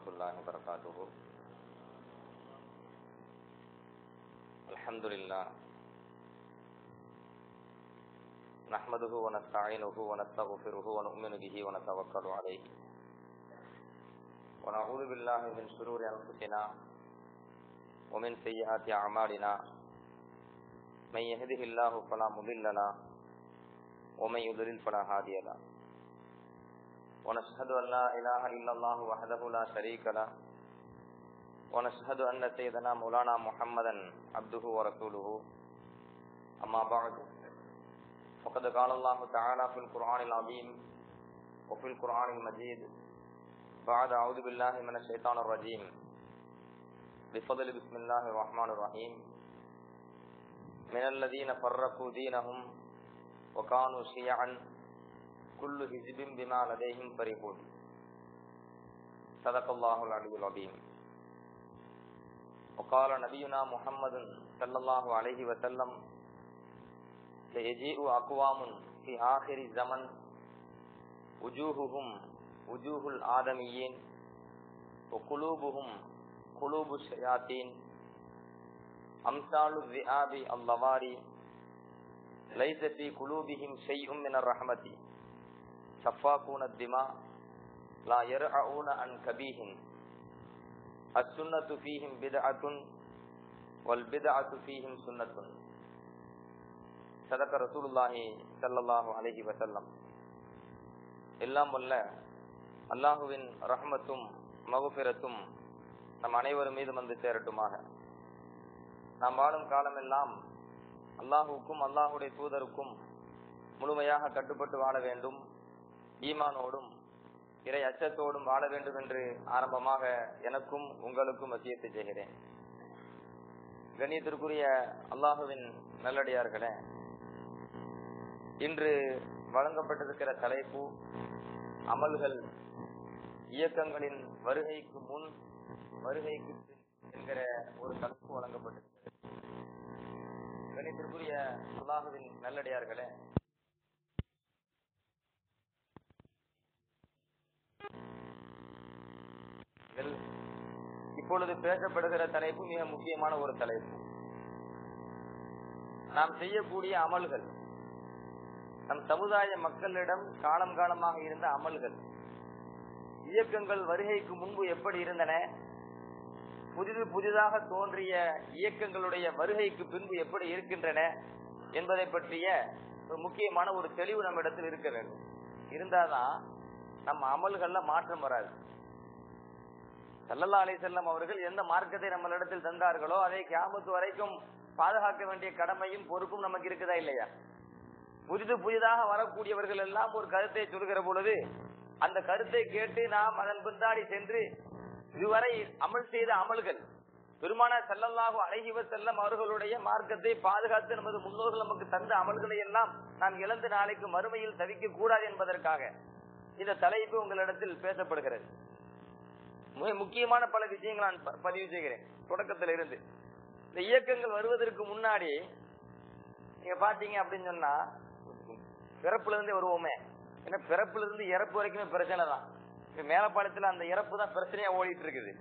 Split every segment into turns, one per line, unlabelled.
ورحمة الله وبركاته الحمد لله نحمده ونستعينه ونستغفره ونؤمن به ونتوكل عليه ونعوذ بالله من شرور أنفسنا ومن سيئات أعمالنا من يهده الله فلا مضل له ومن يضلل فلا هادي له ونشهد أن لا إله إلا الله وحده لا شريك له ونشهد أن سيدنا مولانا محمدا عبده ورسوله أما بعد فقد قال الله تعالى في القرآن العظيم وفي القرآن المجيد بعد أعوذ بالله من الشيطان الرجيم بفضل بسم الله الرحمن الرحيم من الذين فرقوا دينهم وكانوا شيعا كل حزب بما لديهم فرحون صدق الله العلي العظيم وقال نبينا محمد صلى الله عليه وسلم سيجيء أقوام في آخر الزمن وجوههم وجوه الآدميين وقلوبهم قلوب الشياطين أمثال الذئاب اللواري ليس في قلوبهم شيء من الرحمة سفاكون الدماء لا يرعون عن كبيه السنة فيهم بدعة والبدعة فيهم سنة صدق رسول الله صلى الله عليه وسلم எல்லாம் வல்ல அல்லாஹுவின் ரஹ்மத்தும் மகுபிரத்தும் நம் அனைவரும் மீது வந்து சேரட்டுமாக நாம் வாழும் காலமெல்லாம் அல்லாஹுக்கும் அல்லாஹுடைய தூதருக்கும் முழுமையாக கட்டுப்பட்டு வாழ வேண்டும் ஈமானோடும் இறை அச்சத்தோடும் வாழ வேண்டும் என்று ஆரம்பமாக எனக்கும் உங்களுக்கும் வசியத்தை செய்கிறேன் கணியத்திற்குரிய அல்லாஹுவின் நல்லடியார்களே இன்று வழங்கப்பட்டிருக்கிற தலைப்பு அமல்கள் இயக்கங்களின் வருகைக்கு முன் வருகைக்கு பின் என்கிற ஒரு தலைப்பு வழங்கப்பட்டிருக்கிறது கணித்திற்குரிய அல்லாஹுவின் நல்லடியார்களே இப்பொழுது பேசப்படுகிற தலைப்பு மிக முக்கியமான ஒரு தலைப்பு நாம் செய்யக்கூடிய அமல்கள் நம் சமுதாய மக்களிடம் காலம் காலமாக இருந்த அமல்கள் இயக்கங்கள் வருகைக்கு முன்பு எப்படி இருந்தன புதிது புதிதாக தோன்றிய இயக்கங்களுடைய வருகைக்கு பின்பு எப்படி இருக்கின்றன என்பதை பற்றிய ஒரு முக்கியமான ஒரு தெளிவு நம்ம இடத்தில் இருக்க வேண்டும் இருந்தாதான் நம்ம அமல்கள்ல மாற்றம் வராது சல்லல்லா அலி செல்லம் அவர்கள் எந்த மார்க்கத்தை நம்மளிடத்தில் தந்தார்களோ அதை கியாமத்து வரைக்கும் பாதுகாக்க வேண்டிய கடமையும் பொறுப்பும் நமக்கு இருக்குதா இல்லையா புதிது புதிதாக வரக்கூடியவர்கள் எல்லாம் ஒரு கருத்தை சொல்கிற பொழுது அந்த கருத்தை கேட்டு நாம் அதன் பின்னாடி சென்று இதுவரை அமல் செய்த அமல்கள் பெருமான செல்லல்லாக அழகிவ செல்லம் அவர்களுடைய மார்க்கத்தை பாதுகாத்து நமது முன்னோர்கள் நமக்கு தந்த அமல்களை எல்லாம் நாம் இழந்த நாளைக்கு மறுமையில் தவிக்க கூடாது என்பதற்காக இந்த தலைப்பு உங்களிடத்தில் பேசப்படுகிறது மிக முக்கியமான பல விஷயங்கள் நான் பதிவு செய்கிறேன் தொடக்கத்தில் இருந்து இந்த இயக்கங்கள் வருவதற்கு முன்னாடி நீங்க பாத்தீங்க அப்படின்னு சொன்னா பிறப்புல இருந்தே வருவோமே ஏன்னா பிறப்புல இருந்து இறப்பு வரைக்குமே பிரச்சனை தான் இப்ப மேலப்பாளையத்துல அந்த இறப்பு தான் பிரச்சனையா ஓடிட்டு இருக்குது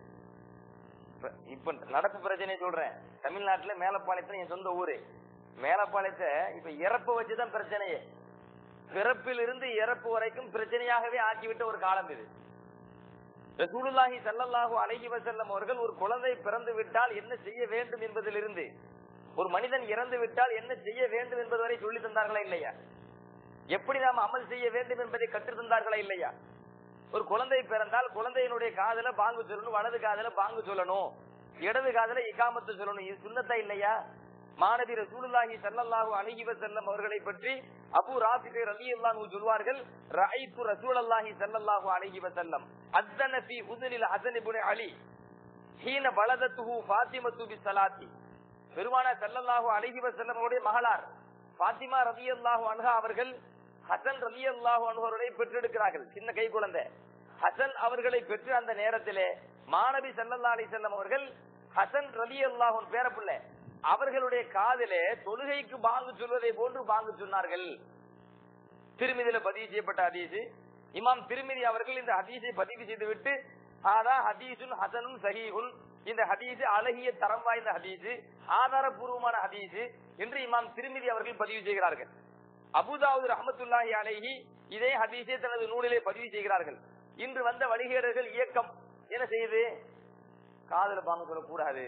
இப்ப நடப்பு பிரச்சனையை சொல்றேன் தமிழ்நாட்டுல மேலப்பாளையத்துல என் சொந்த ஊரு மேலப்பாளையத்தை இப்ப இறப்பை வச்சுதான் பிரச்சனையே பிறப்பில் இருந்து இறப்பு வரைக்கும் பிரச்சனையாகவே ஆக்கிவிட்ட ஒரு காலம் இது ரசூலுல்லாஹி சல்லல்லாஹு அலைஹி வஸல்லம் அவர்கள் ஒரு குழந்தை பிறந்து விட்டால் என்ன செய்ய வேண்டும் என்பதிலிருந்து ஒரு மனிதன் இறந்து விட்டால் என்ன செய்ய வேண்டும் என்பது வரை சொல்லி தந்தார்களா இல்லையா எப்படி நாம் அமல் செய்ய வேண்டும் என்பதை கற்று தந்தார்களா இல்லையா ஒரு குழந்தை பிறந்தால் குழந்தையினுடைய காதல பாங்கு சொல்லணும் வலது காதல பாங்கு சொல்லணும் இடது காதல இக்காமத்து சொல்லணும் இது சுண்ணத்தா இல்லையா மாணவி ரசூலுல்லாஹி சல்லல்லாஹு அலைஹி வஸல்லம் அவர்களை பற்றி அபு ராபிகை ரலியல்லாஹு சொல்வார்கள் ரஐத்து ரசூலல்லாஹி ஸல்லல்லாஹு அலைஹி வஸல்லம் அத்தன ஃபீ உதுனில் ஹஸன் இப்னு அலி ஹீன பலதத்துஹு ஃபாத்திமத்து பிஸ்ஸலாத்தி பெருமானா ஸல்லல்லாஹு அலைஹி வஸல்லம் அவருடைய மகளார் ஃபாத்திமா ரலியல்லாஹு அன்ஹா அவர்கள் ஹசன் ரலியல்லாஹு அன்ஹுவரை பெற்றெடுக்கிறார்கள் சின்ன கை குழந்தை ஹசன் அவர்களை பெற்று அந்த நேரத்திலே மாணவி ஸல்லல்லாஹு அலைஹி வஸல்லம் அவர்கள் ஹசன் ரலியல்லாஹு பேரப்பிள்ளை அவர்களுடைய காதிலே தொழுகைக்கு பாங்கு சொல்வதை போன்று பாங்கு சொன்னார்கள் திருமதியில பதிவு செய்யப்பட்ட ஹதீஸ் இமாம் திருமதி அவர்கள் இந்த ஹதீஸை பதிவு செய்துவிட்டு ஆதா ஹதீசுன் ஹசனும் சஹீஹுன் இந்த ஹதீஸ் அழகிய தரம் வாய்ந்த ஹதீஸ் ஆதாரபூர்வமான ஹதீஸ் என்று இமாம் திருமிதி அவர்கள் பதிவு செய்கிறார்கள் அபுதாவுது ரஹமத்துல்லாஹி அலைஹி இதே ஹதீஸை தனது நூலிலே பதிவு செய்கிறார்கள் இன்று வந்த வழிகேடர்கள் இயக்கம் என்ன செய்யுது காதல பாங்க சொல்லக்கூடாது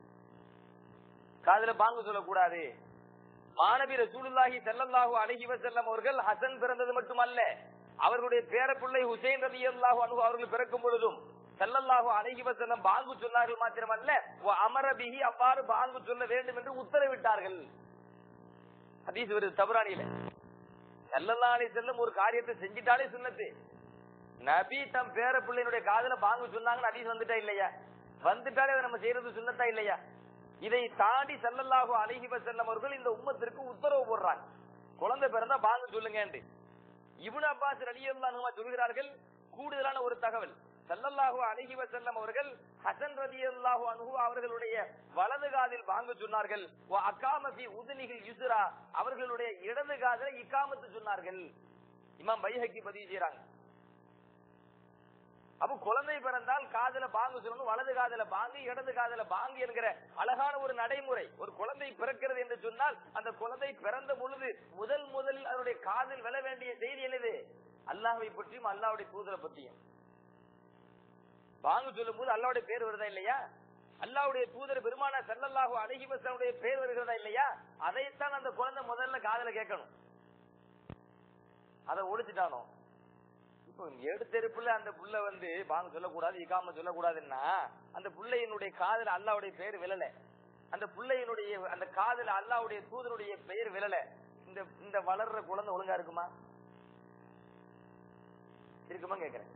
காதல பாங்க சொல்லக்கூடாது மாணவி ரசூலுல்லாஹி ஸல்லல்லாஹு அலைஹி வஸல்லம் அவர்கள் ஹசன் பிறந்தது மட்டுமல்ல அவர்களுடைய பேரப்பிள்ளை ஹுசைன் ரலியல்லாஹு அன்ஹு அவர்கள் பிறக்கும் பொழுதும் ஸல்லல்லாஹு அலைஹி வஸல்லம் பாங்கு சொன்னார்கள் மாத்திரமல்ல வ அமர பிஹி அவ்வாறு பாங்கு சொல்ல வேண்டும் என்று உத்தரவிட்டார்கள் ஹதீஸ் வருது தபரானியில ஸல்லல்லாஹு அலைஹி வஸல்லம் ஒரு காரியத்தை செஞ்சிட்டாலே சுன்னத்து நபி தம் பேர பிள்ளையினுடைய காதல பாங்கு சொன்னாங்கன்னு ஹதீஸ் வந்துட்டா இல்லையா வந்துட்டாலே அதை நம்ம செய்யறது சுன்னத்தா இல்லையா இதை தாண்டி ஸல்லல்லாஹு அலைஹி வஸல்லம் அவர்கள் இந்த உம்மத்திற்கு உத்தரவு போடுறாங்க குழந்தை பிறந்தா பாங்கு சொல்லுங்க இப்னு அப்பாஸ் ரலியல்லாஹு அன்ஹு சொல்கிறார்கள் கூடுதலான ஒரு தகவல் ஸல்லல்லாஹு அலைஹி வஸல்லம் அவர்கள் ஹசன் ரலியல்லாஹு அன்ஹு அவர்களுடைய வலது காதில் பாங்கு சொன்னார்கள் வ அகாம ஃபி உதுனிஹில் யுஸ்ரா அவர்களுடைய இடது காதில் இகாமத்து சொன்னார்கள் இமாம் பைஹக்கி பதிவு செய்றாங்க அப்ப குழந்தை பிறந்தால் காதல பாங்கு சொல்லணும் வலது காதல பாங்கு இடது காதல பாங்கு என்கிற அழகான ஒரு நடைமுறை ஒரு குழந்தை பிறக்கிறது என்று சொன்னால் அந்த குழந்தை பிறந்த பொழுது முதல் முதலில் அதனுடைய காதில் விழ வேண்டிய செய்தி என்னது அல்லாஹ்வை பற்றியும் அல்லாஹ்வுடைய தூதரை பற்றியும் பாங்கு சொல்லும் போது அல்லாஹ்வுடைய பேர் வருதா இல்லையா அல்லாஹ்வுடைய தூதர் பெருமான ஸல்லல்லாஹு அலைஹி வஸல்லுடைய பேர் வருகிறதா இல்லையா அதைத்தான் அந்த குழந்தை முதல்ல காதல கேட்கணும் அதை ஒழிச்சிட்டானோ இப்போ எடுத்தெருப்புல அந்த புள்ள வந்து பாங்க சொல்லக்கூடாது இக்காம சொல்லக்கூடாதுன்னா அந்த புள்ளையினுடைய காதுல அல்லாவுடைய பெயர் விழல அந்த புள்ளையினுடைய அந்த காதுல அல்லாவுடைய தூதனுடைய பெயர் விழல இந்த இந்த வளர்ற குழந்தை ஒழுங்கா இருக்குமா இருக்குமா கேக்குறேன்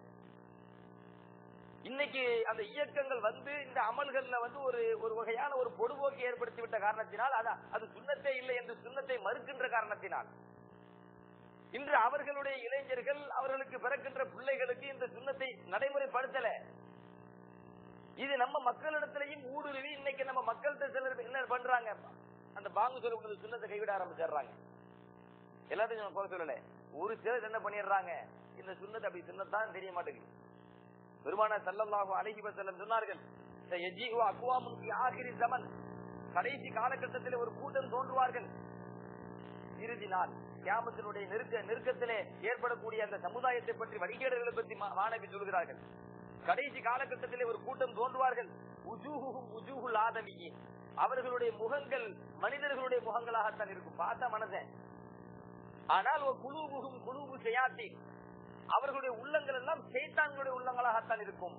இன்னைக்கு அந்த இயக்கங்கள் வந்து இந்த அமல்கள்ல வந்து ஒரு ஒரு வகையான ஒரு பொடுபோக்கு ஏற்படுத்தி விட்ட காரணத்தினால் அது அது சுண்ணத்தே இல்லை என்று சுண்ணத்தை மறுக்கின்ற காரணத்தினால் இன்று அவர்களுடைய இளைஞர்கள் அவர்களுக்கு பிறக்கின்ற பிள்ளைகளுக்கு இந்த சுண்ணத்தை நடைமுறைப்படுத்தல இது நம்ம மக்களிடத்திலையும் ஊடுருவி இன்னைக்கு நம்ம மக்கள்கிட்ட சிலர் என்ன பண்றாங்க அந்த பாங்கு சொல்லக்கூடிய சுண்ணத்தை கைவிட ஆரம்பிச்சிடுறாங்க எல்லாத்தையும் குறை சொல்லல ஒரு சிலர் என்ன பண்ணிடுறாங்க இந்த சுண்ணத்தை அப்படி சுண்ணத்தான் தெரிய மாட்டேங்குது பெருமான சல்லல்லாஹு அலைஹி வஸல்லம் சொன்னார்கள் "சயஜீஉ அக்வாமுன் ஃபி ஆகிரி ஸமன்." கடைசி காலகட்டத்தில் ஒரு கூட்டம் தோன்றுவார்கள் இறுதி நாள் கியாமத்தினுடைய நெருக்க நெருக்கத்திலே ஏற்படக்கூடிய அந்த சமுதாயத்தை பற்றி வழிகேடுகளை பற்றி மா- மாணவி சொல்கிறார்கள் கடைசி காலகட்டத்திலே ஒரு கூட்டம் தோன்றுவார்கள் உஜூஹுஹும் உஜூஹுல் ஆதமியின் அவர்களுடைய முகங்கள் மனிதர்களுடைய முகங்களாகத்தான் இருக்கும் பார்த்தா மனசன் ஆனால் ஒரு குழுவுகும் குழுவு செய்யாத்தி அவர்களுடைய உள்ளங்கள் எல்லாம் சைத்தான்களுடைய உள்ளங்களாகத்தான் இருக்கும்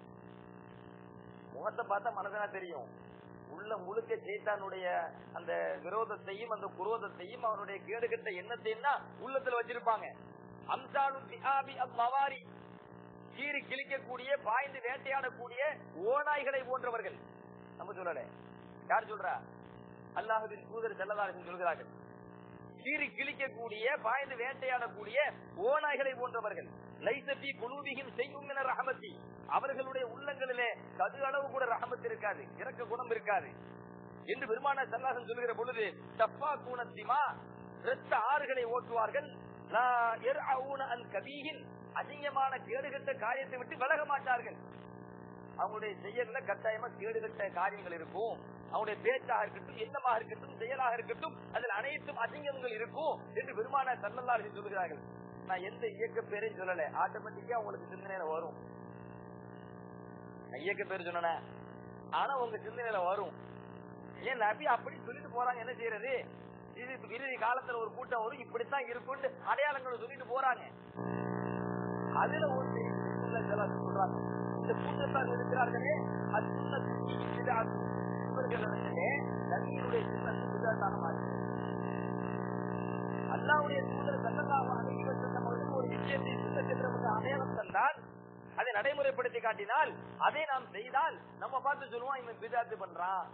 முகத்தை பார்த்தா மனதனா தெரியும் உள்ள முழுக்க சைத்தானுடைய அந்த விரோதத்தையும் அந்த குரோதத்தையும் அவனுடைய கேடுகட்ட எண்ணத்தையும் தான் உள்ளத்துல வச்சிருப்பாங்க அம்சாலு திஹாபி அவ்வவாரி கீறி கிழிக்கக்கூடிய பாய்ந்து வேட்டையாடக்கூடிய ஓநாய்களை போன்றவர்கள் நம்ம சொல்லல யார் சொல்றா அல்லாஹுவின் தூதர் செல்லதாரன் சொல்கிறார்கள் கீறி கிழிக்கக்கூடிய பாய்ந்து வேட்டையாடக்கூடிய ஓநாய்களை போன்றவர்கள் லைசபி குலூபிகின் செய்யும் என ரஹமத்தி அவர்களுடைய உள்ளங்களிலே கது அளவு கூட ரஹமத் இருக்காது இறக்க குணம் இருக்காது என்று பெருமான சல்லாசன் சொல்லுகிற பொழுது தப்பா கூணத்திமா இரத்த ஆறுகளை ஓட்டுவார்கள் லா யர்அஊன அன் கபீஹின் அசிங்கமான கேடுகட்ட காரியத்தை விட்டு விலக மாட்டார்கள் அவங்களுடைய செயல்ல கட்டாயமா கேடுகட்ட காரியங்கள் இருக்கும் அவங்களுடைய பேச்சாக இருக்கட்டும் எண்ணமாக இருக்கட்டும் செயலாக இருக்கட்டும் அதில் அனைத்தும் அசிங்கங்கள் இருக்கும் என்று பெருமான சல்லல்லாஹு சொல்கிறார்கள் நான் எந்த இயக்க பேரையும் சொல்லல ஆட்டோமேட்டிக்கா உங்களுக்கு சிந்தனையில வரும் நான் இயக்க பேர் சொன்னேன் ஆனா உங்க சிந்தனையில வரும் ஏன் நபி அப்படி சொல்லிட்டு போறாங்க என்ன செய்யறது இது இறுதி காலத்துல ஒரு கூட்டம் வரும் இப்படித்தான் இருக்கும்னு அடையாளங்களை சொல்லிட்டு போறாங்க அதுல ஒரு செய்திக்குள்ள சிலர் சொல்றாங்க இந்த கூட்டத்தால் இருக்கிறார்களே அது சுண்ணத்து பிதாத். இவர்களிடத்திலே நபியினுடைய சுண்ணத்து பிதாத்தான மாதிரி அல்லாவுடைய தூதர் சல்லல்லாஹு அலைஹி வஸல்லம் அவர்கள் ஒரு விஷயத்தை சுண்ணத் என்று நமக்கு அடையாளம் தந்தால் அதை நடைமுறைப்படுத்தி காட்டினால் அதை நாம் செய்தால் நம்ம பார்த்து சொல்லுவோம் இவன் பிதாத்து பண்றான்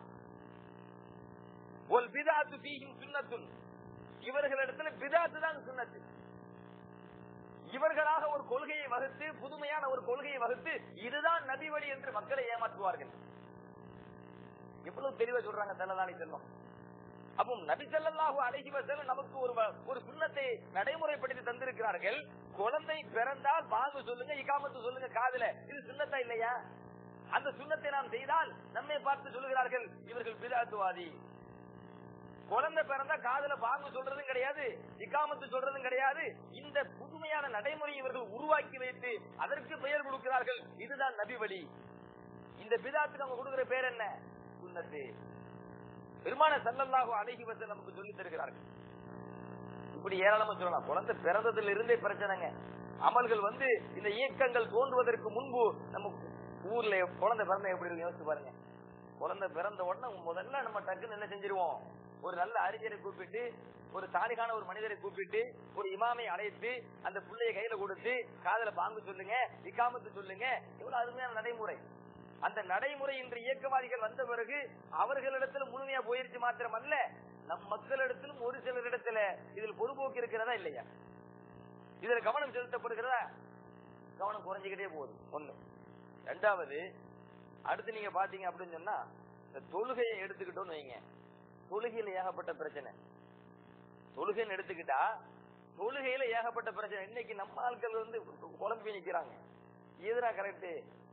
ஒரு பிதாத்து ஃபீஹிம் சுன்னத்துன் இவர்களிடத்துல பிதாத்து தான் சுன்னத்து இவர்களாக ஒரு கொள்கையை வகுத்து புதுமையான ஒரு கொள்கையை வகுத்து இதுதான் நபி வழி என்று மக்களை ஏமாற்றுவார்கள் எவ்வளவு தெளிவா சொல்றாங்க தலதானி செல்வம் அப்போ நபி ஸல்லல்லாஹு அலைஹி வஸல்லம் நமக்கு ஒரு வ- ஒரு சுண்ணத்தை நடைமுறைப்படுத்தி தந்திருக்கிறார்கள் குழந்தை பிறந்தால் வாங்க சொல்லுங்க இகாமத்து சொல்லுங்க காதுல இது சுண்ணத்தா இல்லையா அந்த சுண்ணத்தை நாம் செய்தால் நம்மை பார்த்து சொல்லுகிறார்கள் இவர்கள் பிதாத்துவாதி குழந்தை பிறந்தா காதுல பாங்கு சொல்றதும் கிடையாது இக்காமத்து சொல்றதும் கிடையாது இந்த புதுமையான நடைமுறை இவர்கள் உருவாக்கி வைத்து அதற்கு பெயர் கொடுக்கிறார்கள் இதுதான் நபி வழி இந்த பிதாத்துக்கு அவங்க கொடுக்கிற பேர் என்ன சுன்னத்து பெருமான சல்லல்லாஹு அலைஹி வஸல்லம் நமக்கு சொல்லி தருகிறார்கள் இப்படி ஏராளமா சொல்லலாம் குழந்தை பிறந்ததுல இருந்தே பிரச்சனைங்க அமல்கள் வந்து இந்த இயக்கங்கள் தோன்றுவதற்கு முன்பு நம்ம ஊர்ல குழந்தை பிறந்த எப்படி இருக்கு யோசிச்சு பாருங்க குழந்தை பிறந்த உடனே முதல்ல நம்ம டக்குன்னு என்ன செஞ்சிருவோம் ஒரு நல்ல அறிஞரை கூப்பிட்டு ஒரு சாலிகான ஒரு மனிதரை கூப்பிட்டு ஒரு இமாமை அழைத்து அந்த புள்ளைய கையில கொடுத்து காதல பாங்கு சொல்லுங்க இக்காமத்து சொல்லுங்க எவ்வளவு அருமையான நடைமுறை அந்த நடைமுறை இன்று இயக்கவாதிகள் வந்த பிறகு அவர்களிடத்துல முழுமையா போயிருச்சு மாத்திரம் அல்ல நம் மக்களிடத்திலும் ஒரு சிலரிடத்துல இதில் பொறுப்போக்கு இருக்கிறதா இல்லையா இதுல கவனம் செலுத்தப்படுகிறதா கவனம் குறைஞ்சுக்கிட்டே போகுது ஒண்ணு ரெண்டாவது அடுத்து நீங்க பாத்தீங்க அப்படின்னு சொன்னா இந்த தொழுகையை எடுத்துக்கிட்டோம்னு வைங்க தொழுகையில ஏகப்பட்ட பிரச்சனை தொழுகைன்னு எடுத்துக்கிட்டா தொழுகையில ஏகப்பட்ட பிரச்சனை இன்னைக்கு நம்ம ஆட்கள் வந்து குழம்பி நிக்கிறாங்க எதிரா கரெக்ட்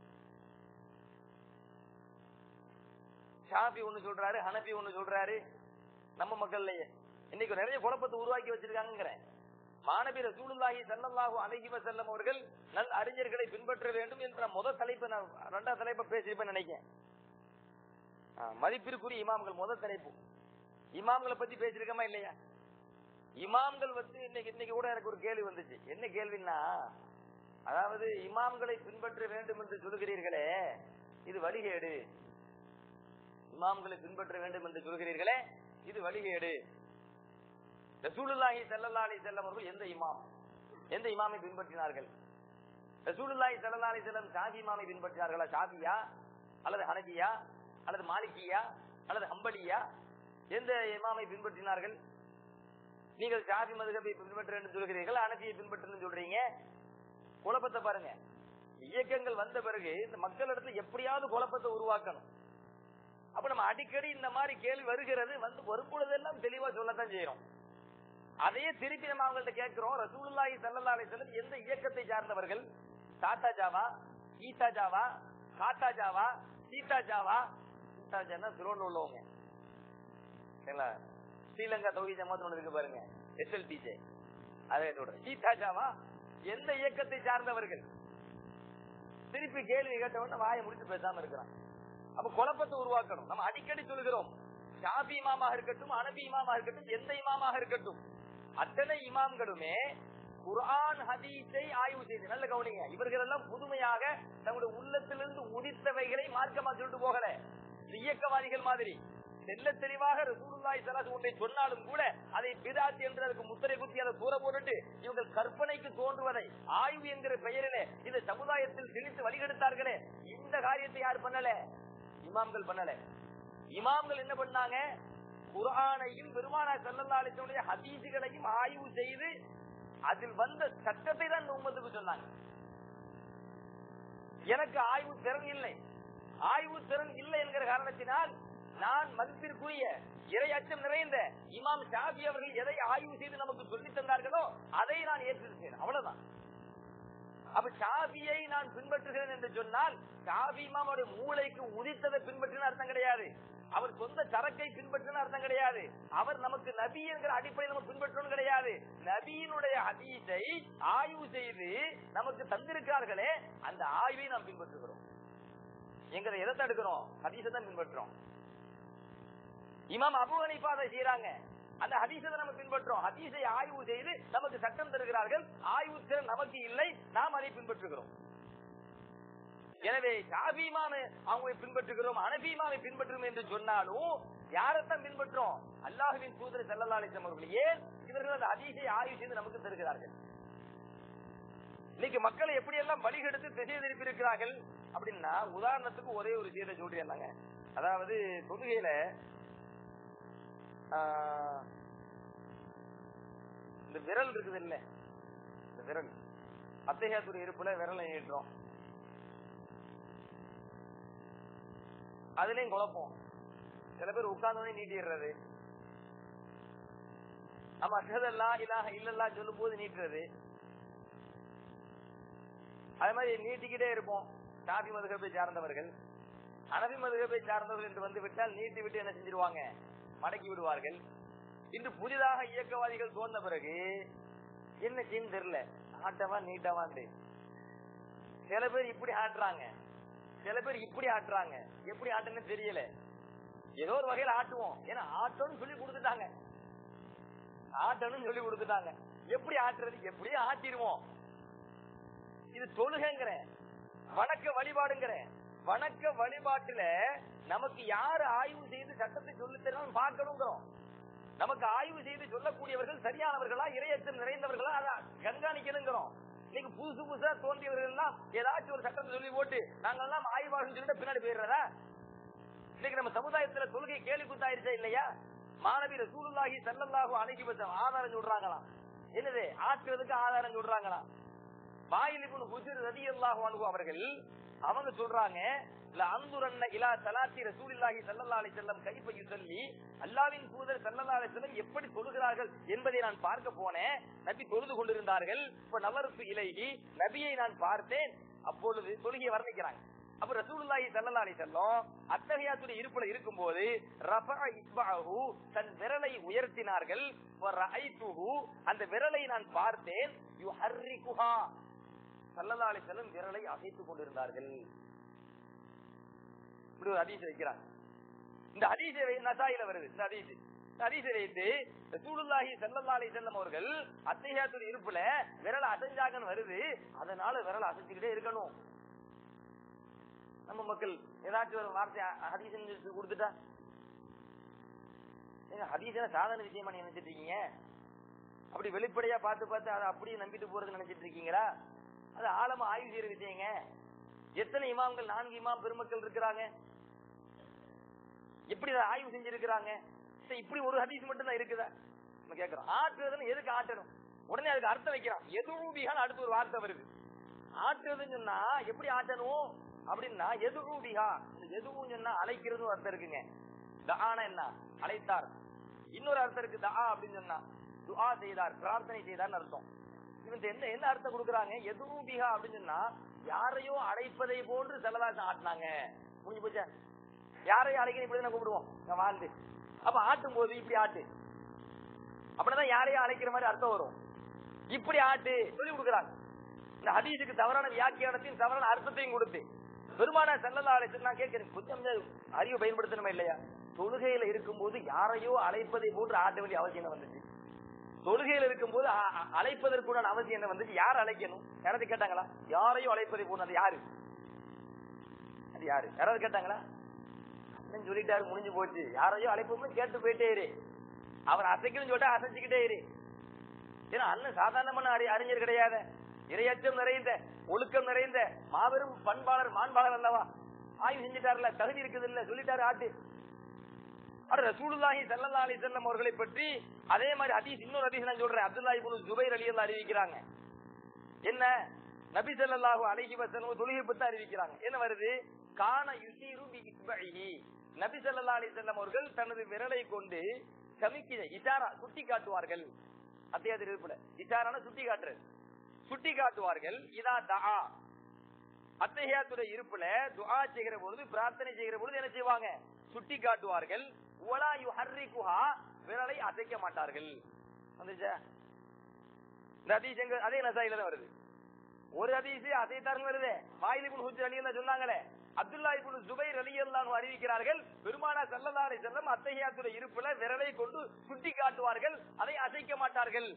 ஷாபி ஒண்ணு சொல்றாரு ஹனபி ஒண்ணு சொல்றாரு நம்ம மக்கள்லயே இன்னைக்கு நிறைய குழப்பத்தை உருவாக்கி வச்சிருக்காங்கிறேன் மாணவி ரசூலுல்லாஹி ஸல்லல்லாஹு அலைஹி வஸல்லம் அவர்கள் நல் அறிஞர்களை பின்பற்ற வேண்டும் என்ற முதல் தலைப்பை நான் ரெண்டாவது தலைப்பை பேசியிருப்பேன் நினைக்கிறேன் ஆ, மதிப்பிற்குரிய இமாம்கள் முதல் தலைப்பு இமாம்களை பத்தி பேசிருக்கமா இல்லையா இமாம்கள் வந்து இன்னைக்கு இன்னைக்கு கூட எனக்கு ஒரு கேள்வி வந்துச்சு என்ன கேள்வின்னா அதாவது இமாம்களை பின்பற்ற வேண்டும் என்று சொல்கிறீர்களே இது வழிகேடு இமாம்களை பின்பற்ற வேண்டும் என்று சொல்கிறீர்களே இது வழிகேடு ரசூலுல்லாஹி ஸல்லல்லாஹு அலைஹி வஸல்லம் அவர்கள் எந்த இமாம் எந்த இமாமை பின்பற்றினார்கள் ரசூலுல்லாஹி ஸல்லல்லாஹு அலைஹி வஸல்லம் ஷாஃபி இமாமை பின்பற்றினார்களா ஷாஃபியா அல்லது ஹனபியா அல்லது மாலிகியா அல்லது ஹம்பலியா எந்த இமாமை பின்பற்றினார்கள் நீங்கள் ஷாஃபி மதுகபை பின்பற்றுன்னு சொல்கிறீர்கள் ஹனபியை பின்பற்றுன்னு சொல்றீங்க குழப்பத்தை பாருங்க இயக்கங்கள் வந்த பிறகு இந்த மக்களிடத்துல எப்படியாவது குழப்பத்தை உருவாக்கணும் அப்ப நம்ம அடிக்கடி இந்த மாதிரி கேள்வி வருகிறது வந்து வரும்பொழுதெல்லாம் தெளிவா சொல்லத்தான் செய்யறோம் அதையே திருப்பி நம்ம அவங்கள்ட்ட கேட்கிறோம் ரசூலுல்லாஹி ஸல்லல்லாஹு அலைஹி வஸல்லம் எந்த இயக்கத்தை சார்ந்தவர்கள் டாடா ஜாவா ஈட்டா ஜாவா காட்டா ஜாவா சீட்டா ஜாவா சீட்டா ஜானா திருவண்ணூர் உள்ளவங்க சரிங்களா ஸ்ரீலங்கா தொகுதி ஜமாத் ஒன்று இருக்கு பாருங்க எஸ்எல்பிஜே அதே சொல்றேன் சீட்டா ஜாவா எந்த இயக்கத்தை சார்ந்தவர்கள் திருப்பி கேள்வி கேட்டவன வாயை முடிச்சு பேசாம இருக்கிறான் அப்ப குழப்பத்தை உருவாக்கணும் நம்ம அடிக்கடி சொல்லுகிறோம் ஷாபி இமாமாக இருக்கட்டும் அனபி இமாமாக இருக்கட்டும் எந்த இமாமாக இருக்கட்டும் அத்தனை இமாம்களுமே குர்ஆன் ஹதீஸை ஆய்வு செய்து நல்ல கவனிங்க இவர்கள் எல்லாம் புதுமையாக தங்களுடைய உள்ளத்திலிருந்து உதித்தவைகளை மார்க்கமா சொல்லிட்டு போகல இந்த இயக்கவாதிகள் மாதிரி தெல்ல தெளிவாக ரசூலுல்லாஹி ஸல்லல்லாஹு ஒன்றை சொன்னாலும் கூட அதை பிதாத் என்று அதுக்கு முத்திரை குத்தி அதை தூர போட்டுட்டு இவங்கள் கற்பனைக்கு தோன்றுவதை ஆய்வு என்கிற பெயரிலே இந்த சமுதாயத்தில் திணித்து வழிகெடுத்தார்களே இந்த காரியத்தை யார் பண்ணல இமாம்கள் பண்ணல இமாம்கள் என்ன பண்ணாங்க குர்ஆனையும் பெருமானா ஸல்லல்லாஹு அலைஹி வஸல்லம் ஹதீஸுகளையும் ஆய்வு செய்து அதில் வந்த சட்டத்தை தான் இந்த உம்மத்துக்கு சொன்னாங்க எனக்கு ஆய்வு திறன் இல்லை ஆய்வு திறன் இல்லை என்கிற காரணத்தினால் நான் மதிப்பிற்குரிய இறை அச்சம் நிறைந்த இமாம் ஷாபி அவர்கள் எதை ஆய்வு செய்து நமக்கு சொல்லித் தந்தார்களோ அதை நான் ஏற்றிருக்கேன் அவ்வளவுதான் அப்ப ஷாபியை நான் பின்பற்றுகிறேன் என்று சொன்னால் ஷாபி இமாமுடைய மூளைக்கு உதித்ததை பின்பற்றின அர்த்தம் கிடையாது அவர் சொந்த சரக்கை பின்பற்றின அர்த்தம் கிடையாது அவர் நமக்கு நபி என்கிற அடிப்படையில் நம்ம பின்பற்றணும் கிடையாது நபியினுடைய ஹதீஸை ஆய்வு செய்து நமக்கு தந்திருக்கிறார்களே அந்த ஆய்வை நாம் பின்பற்றுகிறோம் எங்க எதை தடுக்கிறோம் ஹதீஸை தான் பின்பற்றுறோம் இமாம் அபு ஹனீஃபா அதை செய்யறாங்க அந்த ஹதீஸை நம்ம பின்பற்றோம் ஹதீஸை ஆய்வு செய்து நமக்கு சட்டம் தருகிறார்கள் ஆய்வு திறன் நமக்கு இல்லை நாம் அதை பின்பற்றுகிறோம் எனவே ஷாபிமாவை அவங்க பின்பற்றுகிறோம் அனபீமாவை பின்பற்றுகிறோம் என்று சொன்னாலும் யாரைத்தான் பின்பற்றோம் அல்லாஹுவின் தூதர் செல்லல்லா அலிசம் அவர்கள் ஏன் இவர்கள் அந்த ஹதீஸை ஆய்வு செய்து நமக்கு தருகிறார்கள் இன்னைக்கு மக்களை எப்படி எல்லாம் வழிகெடுத்து திசை திருப்பி இருக்கிறார்கள் அப்படின்னா உதாரணத்துக்கு ஒரே ஒரு செய்தியை சொல்றேன் அதாவது தொழுகையில ஆஹ், இந்த விரல் இருக்குது இல்ல இந்த விரல் அத்தையாத்துறை இருப்புல விரலை ஏற்றோம் அதுலயும் குழப்பம் சில பேர் உட்கார்ந்தோடனே நீட்டிடுறது நம்ம அஷதல்லா இலாஹ இல்லல்லா சொல்லும் போது நீட்டுறது அது மாதிரி நீட்டிக்கிட்டே இருப்போம் ஷாபி மதுகப்பை சார்ந்தவர்கள் அனபி மதுகப்பை சார்ந்தவர்கள் என்று வந்து விட்டால் நீட்டி விட்டு என்ன செஞ்சிருவாங்க மடக்கி விடுவார்கள் இன்று புதிதாக இயக்கவாதிகள் தோன்ற பிறகு என்ன செய்யும் தெரியல ஆட்டவா நீட்டவான்னு சில பேர் இப்படி ஆட்டுறாங்க சில பேர் இப்படி ஆட்டுறாங்க எப்படி ஆட்டுன்னு தெரியல ஏதோ ஒரு வகையில ஆட்டுவோம் ஏன்னா ஆட்டோன்னு சொல்லி கொடுத்துட்டாங்க ஆட்டணும்னு சொல்லி கொடுத்துட்டாங்க எப்படி ஆட்டுறது எப்படியே ஆட்டிடுவோம் இது தொழுகைங்கிற வணக்க வழிபாடுங்கிற வணக்க வழிபாட்டுல நமக்கு யாரு ஆய்வு செய்து சட்டத்தை சொல்லி தரணும் பார்க்கணுங்கிறோம் நமக்கு ஆய்வு செய்து சொல்லக்கூடியவர்கள் சரியானவர்களா இரையச்சம் நிறைந்தவர்களா அதை கண்காணிக்கணுங்கிறோம் இன்னைக்கு புதுசு புதுசா தோன்றியவர்கள் எல்லாம் ஏதாச்சும் ஒரு சட்டத்தை சொல்லி போட்டு நாங்க எல்லாம் ஆய்வாளர் சொல்லிட்டு பின்னாடி போயிடுறதா இன்னைக்கு நம்ம சமுதாயத்துல தொழுகை கேள்வி குத்தாயிருச்சா இல்லையா மாணவி ரசூலுல்லாஹி ஸல்லல்லாஹு அலைஹி வஸல்லம் ஆதாரம் சொல்றாங்களாம் என்னது ஆற்றுறதுக்கு ஆதாரம் சொல்றாங்களாம் வாயில் இப்னு ஹுஜர் ரலியல்லாஹு அன்ஹு அவர்கள் அவங்க சொல்றாங்க ல அந்துரன்ன இலா ஸலாத்தி ரசூலில்லாஹி ஸல்லல்லாஹு அலைஹி வஸல்லம் கைஃப யுஸல்லி அல்லாஹ்வின் தூதர் ஸல்லல்லாஹு அலைஹி வஸல்லம் எப்படி தொழுகிறார்கள் என்பதை நான் பார்க்க போனேன் நபி தொழுது கொண்டிருந்தார்கள் இப்ப நவரத்து இலைஹி நபியை நான் பார்த்தேன் அப்பொழுது தொழுகையை வர்ணிக்கிறாங்க அப்ப ரசூலுல்லாஹி ஸல்லல்லாஹு அலைஹி வஸல்லம் அத்தஹியாத்துடைய இருப்புல இருக்கும்போது ரஃபஅ இஸ்பஅஹு தன் விரலை உயர்த்தினார்கள் வ ரஅய்துஹு அந்த விரலை நான் பார்த்தேன் யுஹர்ரிகுஹா ஸல்லல்லாஹு அலைஹி வஸல்லம் விரலை அசைத்துக் கொண்டிருந்தார்கள் இப்படி ஒரு ஹதீஸ் வைக்கிறாங்க இந்த ஹதீஸை வை- நசாயில வருது இந்த ஹதீஸ் இந்த ஹதீஸை வைத்து ரசூலுல்லாஹி ஸல்லல்லாஹு அலைஹி வஸல்லம் அவர்கள் அத்தஹியாத்துடைய இருப்புல விரல் அசைஞ்சாங்கன்னு வருது அதனால விரல் அசைச்சுக்கிட்டே இருக்கணும் நம்ம மக்கள் ஏதாச்சும் ஒரு வார்த்தை ஹதீஸ் கொடுத்துட்டா ஏங்க ஹதீஸ் சாதாரண விஷயமா நீ நினைச்சிட்டு இருக்கீங்க அப்படி வெளிப்படையா பார்த்து பார்த்து அதை அப்படியே நம்பிட்டு போறது நினைச்சிட்டு இருக்கீங்களா அது ஆழமா ஆய்வு செய்யற விஷயங்க எத்தனை இமாம்கள் நான்கு இமாம் பெருமக்கள் இருக்கிறாங்க எப்படி அதை ஆய்வு செஞ்சிருக்கிறாங்க சரி, இப்படி ஒரு ஹதீஸ் மட்டும் தான் இருக்குதா நம்ம கேக்குறோம் ஆட்டுறதுன்னு எதுக்கு ஆட்டணும் உடனே அதுக்கு அர்த்தம் வைக்கிறான் எதுவும் அடுத்து ஒரு வார்த்தை வருது ஆட்டுறதுன்னு சொன்னா எப்படி ஆட்டணும் அப்படின்னா எதுரூபிகா இந்த எதுவும் சொன்னா அழைக்கிறது அர்த்தம் இருக்குங்க தஆன என்ன அழைத்தார் இன்னொரு அர்த்தம் இருக்கு தஆ அப்படின்னு சொன்னா துஆ செய்தார் பிரார்த்தனை செய்தார்னு அர்த்தம் இவன் என்ன என்ன அர்த்தம் கொடுக்குறாங்க எதுரூபிகா அப்படின்னு சொன்னா யாரையோ அழைப்பதை போன்று செலவாசம் ஆட்டினாங்க முடிஞ்சு போச்சா யாரையும் அழைக்கணும் இப்படி தானே கூப்பிடுவோம் நான் வாழ்ந்து அப்ப ஆட்டும் போது இப்படி ஆட்டு அப்படிதான் யாரையும் அழைக்கிற மாதிரி அர்த்தம் வரும் இப்படி ஆட்டு சொல்லி கொடுக்குறாங்க இந்த ஹதீஸுக்கு தவறான வியாக்கியானத்தையும் தவறான அர்த்தத்தையும் கொடுத்து பெருமான செல்லல்லா அழைத்து நான் கேட்கிறேன் கொஞ்சம் அறிவு பயன்படுத்தணுமா இல்லையா தொழுகையில இருக்கும்போது யாரையோ அழைப்பதை போன்று ஆட்ட வேண்டிய அவசியம் என்ன வந்துச்சு தொழுகையில இருக்கும்போது அ- அ- அழைப்பதற்குண்டான அவசியம் என்ன வந்துச்சு யார் அழைக்கணும் யாராவது கேட்டாங்களா யாரையும் அழைப்பதை போன்று அது யாரு அது யாரு யாராவது கேட்டாங்களா அண்ணன் சொல்லிட்டாரு முடிஞ்சு போச்சு யாரையும் அழைப்போம்னு கேட்டு போயிட்டே இரு அவர் அசைக்கணும்னு சொல்லிட்டு அசைச்சுக்கிட்டே இரு ஏன்னா அண்ணன் சாதாரணமான அறி- அறிஞர் கிடையாது இரையச்சம் நிறைந்த ஒழுக்கம் நிறைந்த மாபெரும் பண்பாளர் மாண்பாளர் அல்லவா ஆய்வு செஞ்சுட்டாருல தகுதி இருக்குது இல்ல சொல்லிட்டாரு ஆட்டு அட ரசூலுல்லாஹி ஸல்லல்லாஹு அலைஹி வஸல்லம் அவர்களை பற்றி அதே மாதிரி ஹதீஸ் இன்னொரு ஹதீஸ் நான் சொல்றேன் அப்துல்லா இப்னு ஜுபைர் ரலியல்லாஹு அறிவிக்கிறாங்க என்ன நபி ஸல்லல்லாஹு அலைஹி வஸல்லம் தொழுகை பத்தி அறிவிக்கிறாங்க என்ன வருது கான யுசீரு பி இஸ்பஹி நபி ஸல்லல்லாஹு அலைஹி வஸல்லம் அவர்கள் தனது விரலை கொண்டு சமிக்கிற இஷாரா சுட்டி காட்டுவார்கள் அத்தியாயத்தில் இருப்புல இஷாரான சுட்டி காட்டுறது சுட்டி காட்டுவார்கள் இதா தஆ அத்தஹியாத்துடைய இருப்புல துஆ செய்கிற பொழுது பிரார்த்தனை செய்கிற பொழுது என்ன செய்வாங்க சுட்டி காட்டுவார்கள் வலா யுஹர்ரிகுஹா விரலை அசைக்க மாட்டார்கள் வந்துச்சா இந்த ஹதீஸ் எங்க அதே நசாயில தான் வருது ஒரு ஹதீஸ் அதே தரம் வருது வாயில் இப்னு ஹுஜர் அலியல்லாஹ் சொன்னாங்களே அப்துல்லா இப்னு ஜுபைர் ரலியல்லாஹு அறிவிக்கிறார்கள் பெருமானா ஸல்லல்லாஹு அலைஹி வஸல்லம் அத்தஹியாத்துடைய இருப்புல விரலை கொண்டு சுட்டி காட்டுவார்கள் அதை அசைக்க மாட்டார்கள்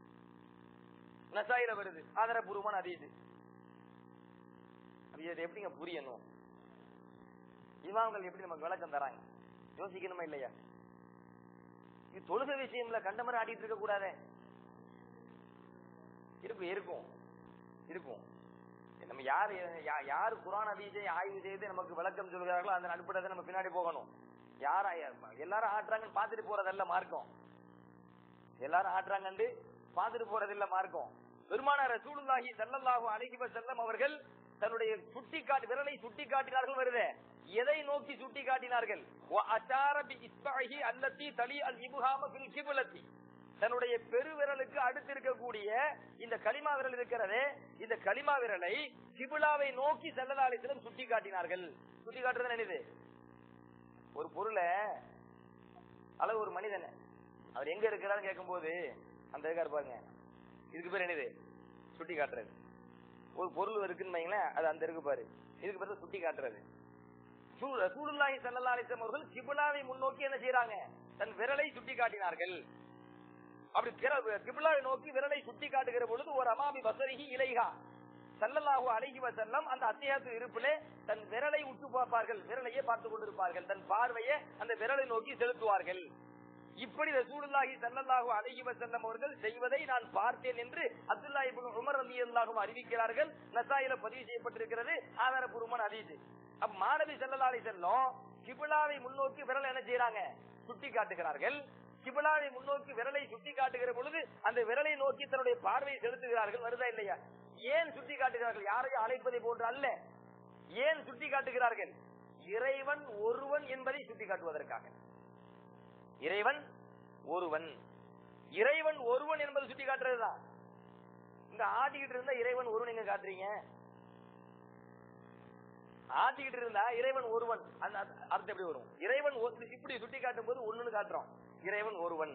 நசாயில வருது ஆதாரபூர்வமான ஹதீஸ் அது இது எப்படிங்க புரியணும் இமாம்கள் எப்படி நமக்கு விளக்கம் தராங்க யோசிக்கணுமா இல்லையா இது தொழுகை விஷயம்ல கண்ட மாதிரி ஆடிட்டு இருக்க கூடாதே இருக்கும் இருக்கும் இருக்கும் நம்ம யார் யா- யார் குரான் அதீஜை ஆய்வு செய்து நமக்கு விளக்கம் சொல்கிறார்களோ அந்த அனுப்பிடத்தை நம்ம பின்னாடி போகணும் யாரா எல்லாரும் ஆட்டுறாங்கன்னு பார்த்துட்டு போறதல்ல மார்க்கம் எல்லாரும் ஆட்டுறாங்கன்னு பார்த்துட்டு போறதில்ல மார்க்கம் பெருமான ரசூலுல்லாஹி ஸல்லல்லாஹு அலைஹி வஸல்லம் அவர்கள் தன்னுடைய சுட்டி காட்டி விரலை சுட்டி காட்டினார்கள் வருதே எதை நோக்கி சுட்டி காட்டினார்கள் வ அஷார பி இஸ்பஹி அல்லதி தலி அல் இப்ஹாம ஃபில் கிப்லத்தி தன்னுடைய பெருவிரலுக்கு அடுத்து இருக்கக்கூடிய இந்த களிமா விரல் இருக்கிறதே இந்த களிமா விரலை கிபிலாவை நோக்கி செல்லதாலிசிடம் சுட்டி காட்டினார்கள் சுட்டி காட்டுறது என்னது ஒரு பொருளை அளவு ஒரு மனிதன் அவர் எங்க இருக்கிறான்னு கேட்கும்போது அந்த இருக்காரு பாருங்க இதுக்கு பேர் என்னது சுட்டி காட்டுறது ஒரு பொருள் இருக்குன்னு வைங்களேன் அது அந்த இருக்கு பாரு இதுக்கு பேர் சுட்டி காட்டுறது சூ- ரசூலுல்லாஹி ஸல்லல்லாஹு அலைஹி வஸல்லம் அவர்கள் கிபிலாவை முன்னோக்கி என்ன செய்றாங்க தன் விரலை சுட்டி காட்டினார்கள் அப்படி கிர- கிபிலாவை நோக்கி விரலை சுட்டி காட்டுகிற பொழுது ஒரு அமாமி பசரிகி இலைகா ஸல்லல்லாஹு அலைஹி வஸல்லம் அந்த அத்தியாயத்து இருப்பிலே தன் விரலை உற்று பார்ப்பார்கள் விரலையே பார்த்து கொண்டிருப்பார்கள் தன் பார்வையை அந்த விரலை நோக்கி செலுத்துவார்கள் இப்படி ரசூலுல்லாஹி ஸல்லல்லாஹு அலைஹி வஸல்லம் அவர்கள் செய்வதை நான் பார்த்தேன் என்று அப்துல்லா இப்னு உமர் ரலியல்லாஹு அறிவிக்கிறார்கள் நசாயில பதிவு செய்யப்பட்டிருக்கிறது ஆதாரபூர்வமான ஹதீஸ் அப்ப மாணவி ஸல்லல்லாஹு அலைஹி வஸல்லம் கிபிலாவை முன்னோக்கி விரல் என்ன செய்றாங்க சுட்டி காட்டுகிறார்கள் கிபிலாவை முன்னோக்கி விரலை சுட்டி காட்டுகிற பொழுது அந்த விரலை நோக்கி தன்னுடைய பார்வையை செலுத்துகிறார்கள் வருதா இல்லையா ஏன் சுட்டி காட்டுகிறார்கள் யாரையும் அழைப்பதை போன்று அல்ல ஏன் சுட்டி காட்டுகிறார்கள் இறைவன் ஒருவன் என்பதை சுட்டி காட்டுவதற்காக இறைவன் ஒருவன் இறைவன் ஒருவன் என்பது சுட்டி காட்டுறதுதான் இங்க ஆட்டிக்கிட்டு இருந்தா இறைவன் ஒருவன் எங்க காட்டுறீங்க ஆட்டிக்கிட்டு இருந்தா இறைவன் ஒருவன் அந்த அர்த்த- அர்த்தம் எப்படி வரும் இறைவன் ஒரு- இப்படி சுட்டி காட்டும் போது ஒண்ணுன்னு காட்டுறோம் இறைவன் ஒருவன்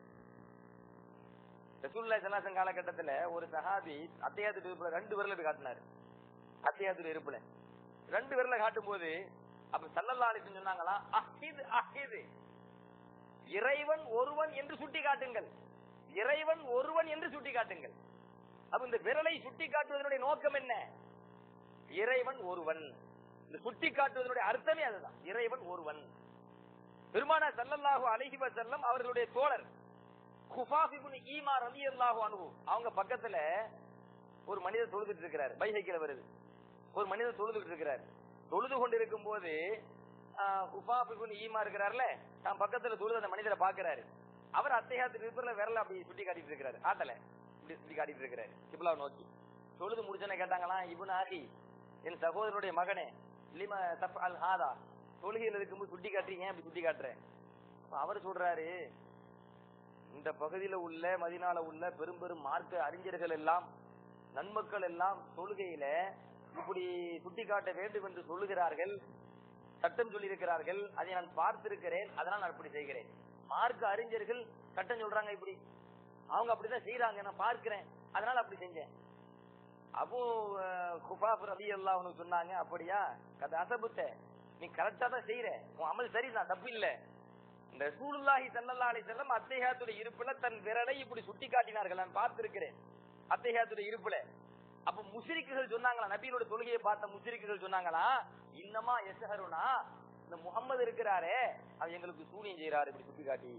ரசூலுல்லாஹி ஸல்லல்லாஹு அலைஹி காலகட்டத்துல ஒரு சஹாபி அத்தையாத்து இருப்புல ரெண்டு விரல காட்டினாரு அத்தையாத்து இருப்புல ரெண்டு விரல காட்டும் போது அப்ப சல்லல்லாஹு அலைஹி வஸல்லம் சொன்னாங்களா அஹிது அஹிது இறைவன் ஒருவன் என்று சுட்டி காட்டுங்கள் இறைவன் ஒருவன் என்று சுட்டி காட்டுங்கள் அப்ப இந்த விரலை சுட்டி காட்டுவதனுடைய நோக்கம் என்ன இறைவன் ஒருவன் இந்த சுட்டி காட்டுவதனுடைய அர்த்தமே அதுதான் இறைவன் ஒருவன் பெருமானா ஸல்லல்லாஹு அலைஹி வஸல்லம் அவர்களுடைய தோழர் குஃபாஃப் இப்னு ஈமா ரலியல்லாஹு அன்ஹு அவங்க பக்கத்துல ஒரு மனிதர் தொழுதுட்டு இருக்கிறார் பைஹைக்கில வருது ஒரு மனிதர் தொழுதுட்டு இருக்கிறார் தொழுது கொண்டிருக்கும் போது குஃபாஃப் இப்னு ஈமா இருக்கிறார்ல தான் பக்கத்துல தொழுது அந்த மனிதரை பாக்குறாரு அவர் அத்தையாத்து நிற்பர்ல விரல அப்படி சுட்டி காட்டிட்டு இருக்கிறாரு ஆட்டல இப்படி சுட்டி காட்டிட்டு இருக்கிறாரு கிப்லாவை நோக்கி தொழுது முடிச்சன கேட்டாங்களாம் இப்னு ஆகி என் சகோதரனுடைய மகனே லிம தப் அல் ஹாதா தொழுகையில் இருக்கும்போது சுட்டி காட்டுறீங்க அப்படி சுட்டி காட்டுறேன் அப்ப அவர் சொல்றாரு இந்த பகுதியில உள்ள மதினால உள்ள பெரும் பெரும் மார்க்க அறிஞர்கள் எல்லாம் நன்மக்கள் எல்லாம் தொழுகையில இப்படி சுட்டி காட்ட வேண்டும் என்று சொல்லுகிறார்கள் சட்டம் சொல்லியிருக்கிறார்கள் அதை நான் பார்த்திருக்கிறேன் அதனால் நான் இப்படி செய்கிறேன் மார்க்க அறிஞர்கள் சட்டம் சொல்றாங்க இப்படி அவங்க அப்படிதான் செய்யறாங்க நான் பார்க்கிறேன் அதனால அப்படி செஞ்சேன் அபு குபாப் ரவி எல்லாம் சொன்னாங்க அப்படியா கதை அசபுத்த நீ கரெக்டா தான் செய்யற உன் அமல் சரிதான் தப்பு இல்ல இந்த ரசூலுல்லாஹி ஸல்லல்லாஹு அலைஹி வஸல்லம் அத்தஹியாத்துடைய இருப்புல தன் விரலை இப்படி சுட்டி காட்டினார்கள் நான் பார்த்திருக்கிறேன் அத்தஹியாத்துடைய இருப்புல அப்ப முஸ்ரிக்குகள் சொன்னாங்களா நபியோட தொழுகையை பார்த்த முஸ்ரிக்குகள் சொன்னாங்களா இன்னமா எஸ்ஹருனா இந்த முகம்மது இருக்கிறாரே அவர் எங்களுக்கு சூனியம் செய்யறாரு இப்படி சுட்டி காட்டி